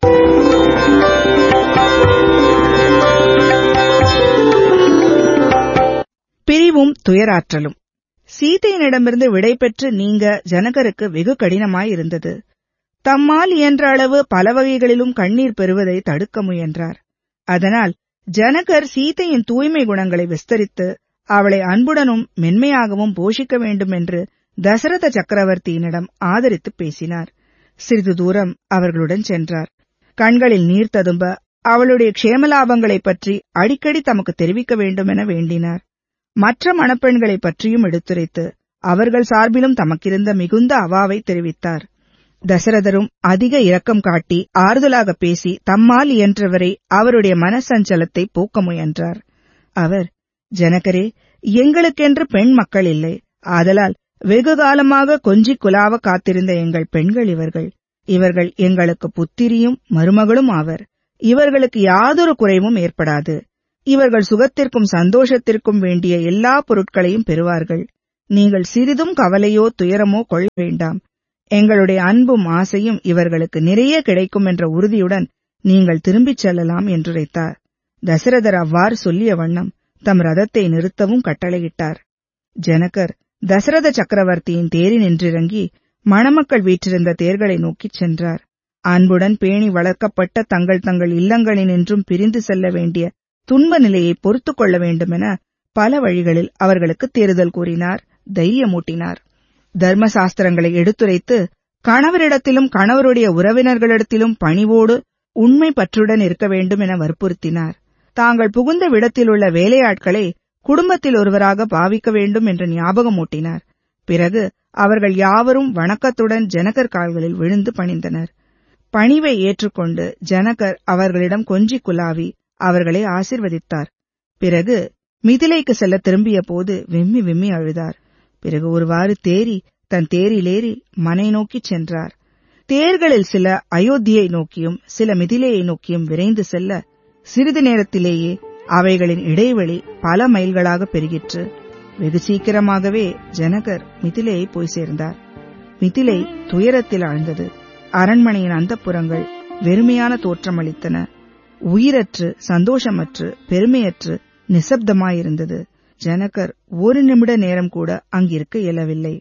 பிரிவும் துயராற்றலும் சீதையனிடமிருந்து விடை பெற்று நீங்க ஜனகருக்கு வெகு கடினமாயிருந்தது தம்மால் இயன்ற அளவு பல வகைகளிலும் கண்ணீர் பெறுவதை தடுக்க முயன்றார் அதனால் ஜனகர் சீதையின் தூய்மை குணங்களை விஸ்தரித்து அவளை அன்புடனும் மென்மையாகவும் போஷிக்க வேண்டும் என்று தசரத சக்கரவர்த்தியினிடம் ஆதரித்து பேசினார் சிறிது தூரம் அவர்களுடன் சென்றார் கண்களில் நீர் ததும்ப அவளுடைய க்ஷேமலாபங்களைப் பற்றி அடிக்கடி தமக்கு தெரிவிக்க வேண்டுமென வேண்டினார் மற்ற மணப்பெண்களைப் பற்றியும் எடுத்துரைத்து அவர்கள் சார்பிலும் தமக்கிருந்த மிகுந்த அவாவை தெரிவித்தார் தசரதரும் அதிக இரக்கம் காட்டி ஆறுதலாக பேசி தம்மால் இயன்றவரை அவருடைய மனசஞ்சலத்தை போக்க முயன்றார் அவர் ஜனகரே எங்களுக்கென்று பெண் மக்கள் இல்லை ஆதலால் வெகு காலமாக கொஞ்சிக் குலாவ காத்திருந்த எங்கள் பெண்கள் இவர்கள் இவர்கள் எங்களுக்கு புத்திரியும் மருமகளும் ஆவர் இவர்களுக்கு யாதொரு குறைவும் ஏற்படாது இவர்கள் சுகத்திற்கும் சந்தோஷத்திற்கும் வேண்டிய எல்லா பொருட்களையும் பெறுவார்கள் நீங்கள் சிறிதும் கவலையோ துயரமோ கொள்ள வேண்டாம் எங்களுடைய அன்பும் ஆசையும் இவர்களுக்கு நிறைய கிடைக்கும் என்ற உறுதியுடன் நீங்கள் திரும்பிச் செல்லலாம் என்றுரைத்தார் தசரதர் அவ்வாறு சொல்லிய வண்ணம் தம் ரதத்தை நிறுத்தவும் கட்டளையிட்டார் ஜனகர் தசரத சக்கரவர்த்தியின் தேரில் நின்றிறங்கி மணமக்கள் வீற்றிருந்த தேர்களை நோக்கிச் சென்றார் அன்புடன் பேணி வளர்க்கப்பட்ட தங்கள் தங்கள் இல்லங்களினின்றும் பிரிந்து செல்ல வேண்டிய துன்ப நிலையை பொறுத்துக் கொள்ள வேண்டுமென பல வழிகளில் அவர்களுக்கு தேறுதல் கூறினார் தைரியமூட்டினார் தர்ம சாஸ்திரங்களை எடுத்துரைத்து கணவரிடத்திலும் கணவருடைய உறவினர்களிடத்திலும் பணிவோடு உண்மை பற்றுடன் இருக்க வேண்டும் என வற்புறுத்தினார் தாங்கள் புகுந்த விடத்திலுள்ள வேலையாட்களை குடும்பத்தில் ஒருவராக பாவிக்க வேண்டும் என்று ஞாபகமூட்டினார் பிறகு அவர்கள் யாவரும் வணக்கத்துடன் ஜனகர் கால்களில் விழுந்து பணிந்தனர் பணிவை ஏற்றுக்கொண்டு ஜனகர் அவர்களிடம் கொஞ்சி குலாவி அவர்களை ஆசிர்வதித்தார் பிறகு மிதிலைக்கு செல்ல திரும்பிய போது விம்மி விம்மி அழுதார் பிறகு ஒருவாறு தேறி தன் தேரிலேறி மனை நோக்கிச் சென்றார் தேர்களில் சில அயோத்தியை நோக்கியும் சில மிதிலையை நோக்கியும் விரைந்து செல்ல சிறிது நேரத்திலேயே அவைகளின் இடைவெளி பல மைல்களாக பெருகிற்று வெகு சீக்கிரமாகவே ஜனகர் மிதிலையை போய் சேர்ந்தார் மிதிலை துயரத்தில் ஆழ்ந்தது அரண்மனையின் அந்தப்புறங்கள் வெறுமையான தோற்றமளித்தன உயிரற்று சந்தோஷமற்று பெருமையற்று நிசப்தமாயிருந்தது ஜனகர் ஒரு நிமிட நேரம் கூட அங்கிருக்க இயலவில்லை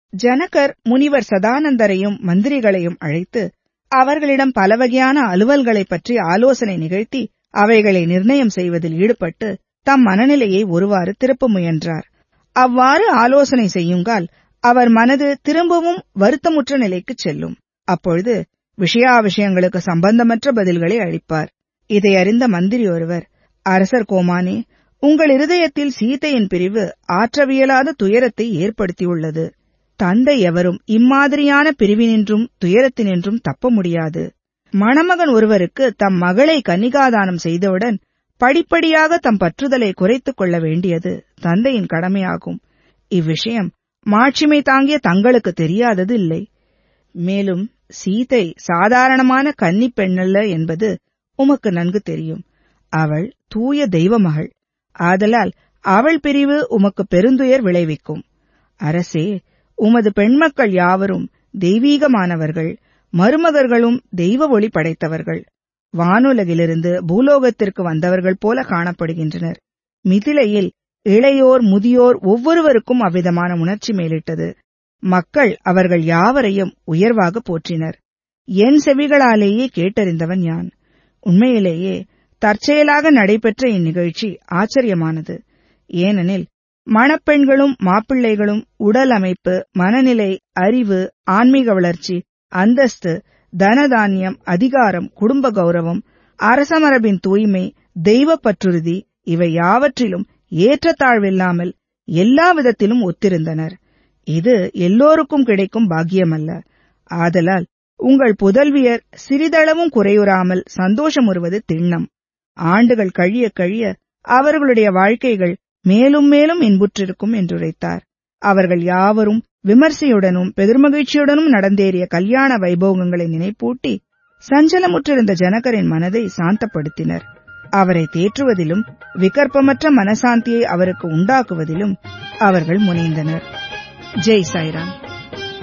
ஜனகர் முனிவர் சதானந்தரையும் மந்திரிகளையும் அழைத்து அவர்களிடம் பல வகையான அலுவல்களைப் பற்றி ஆலோசனை நிகழ்த்தி அவைகளை நிர்ணயம் செய்வதில் ஈடுபட்டு தம் மனநிலையை ஒருவாறு திருப்ப முயன்றார் அவ்வாறு ஆலோசனை செய்யுங்கால் அவர் மனது திரும்பவும் வருத்தமுற்ற நிலைக்குச் செல்லும் அப்பொழுது விஷயாவிஷயங்களுக்கு சம்பந்தமற்ற பதில்களை அளிப்பார் இதை அறிந்த மந்திரி ஒருவர் அரசர் கோமானே உங்கள் இருதயத்தில் சீதையின் பிரிவு ஆற்றவியலாத துயரத்தை ஏற்படுத்தியுள்ளது தந்தை எவரும் இம்மாதிரியான பிரிவினின்றும் துயரத்தினின்றும் தப்ப முடியாது மணமகன் ஒருவருக்கு தம் மகளை கன்னிகாதானம் செய்தவுடன் படிப்படியாக தம் பற்றுதலை குறைத்துக் கொள்ள வேண்டியது தந்தையின் கடமையாகும் இவ்விஷயம் மாட்சிமை தாங்கிய தங்களுக்கு தெரியாதது இல்லை மேலும் சீதை சாதாரணமான கன்னிப் பெண்ணல்ல என்பது உமக்கு நன்கு தெரியும் அவள் தூய தெய்வ மகள் ஆதலால் அவள் பிரிவு உமக்கு பெருந்துயர் விளைவிக்கும் அரசே உமது பெண்மக்கள் யாவரும் தெய்வீகமானவர்கள் மருமகர்களும் தெய்வ ஒளி படைத்தவர்கள் வானுலகிலிருந்து பூலோகத்திற்கு வந்தவர்கள் போல காணப்படுகின்றனர் மிதிலையில் இளையோர் முதியோர் ஒவ்வொருவருக்கும் அவ்விதமான உணர்ச்சி மேலிட்டது மக்கள் அவர்கள் யாவரையும் உயர்வாக போற்றினர் என் செவிகளாலேயே கேட்டறிந்தவன் யான் உண்மையிலேயே தற்செயலாக நடைபெற்ற இந்நிகழ்ச்சி ஆச்சரியமானது ஏனெனில் மணப்பெண்களும் மாப்பிள்ளைகளும் உடல் அமைப்பு மனநிலை அறிவு ஆன்மீக வளர்ச்சி அந்தஸ்து தனதானியம் அதிகாரம் குடும்ப கௌரவம் அரசமரபின் தூய்மை தெய்வ பற்றுறுதி இவை யாவற்றிலும் ஏற்றத்தாழ்வில்லாமல் எல்லா விதத்திலும் ஒத்திருந்தனர் இது எல்லோருக்கும் கிடைக்கும் பாக்கியமல்ல ஆதலால் உங்கள் புதல்வியர் சிறிதளவும் குறையுறாமல் சந்தோஷமுறுவது திண்ணம் ஆண்டுகள் கழிய கழிய அவர்களுடைய வாழ்க்கைகள் மேலும் மேலும் இன்புற்றிருக்கும் என்றுரைத்தார் அவர்கள் யாவரும் விமர்சையுடனும் பெருமகிழ்ச்சியுடனும் நடந்தேறிய கல்யாண வைபோகங்களை நினைப்பூட்டி சஞ்சலமுற்றிருந்த ஜனகரின் மனதை சாந்தப்படுத்தினர் அவரை தேற்றுவதிலும் விகற்பமற்ற மனசாந்தியை அவருக்கு உண்டாக்குவதிலும் அவர்கள் முனைந்தனர் ஜெய் சாய்ராம்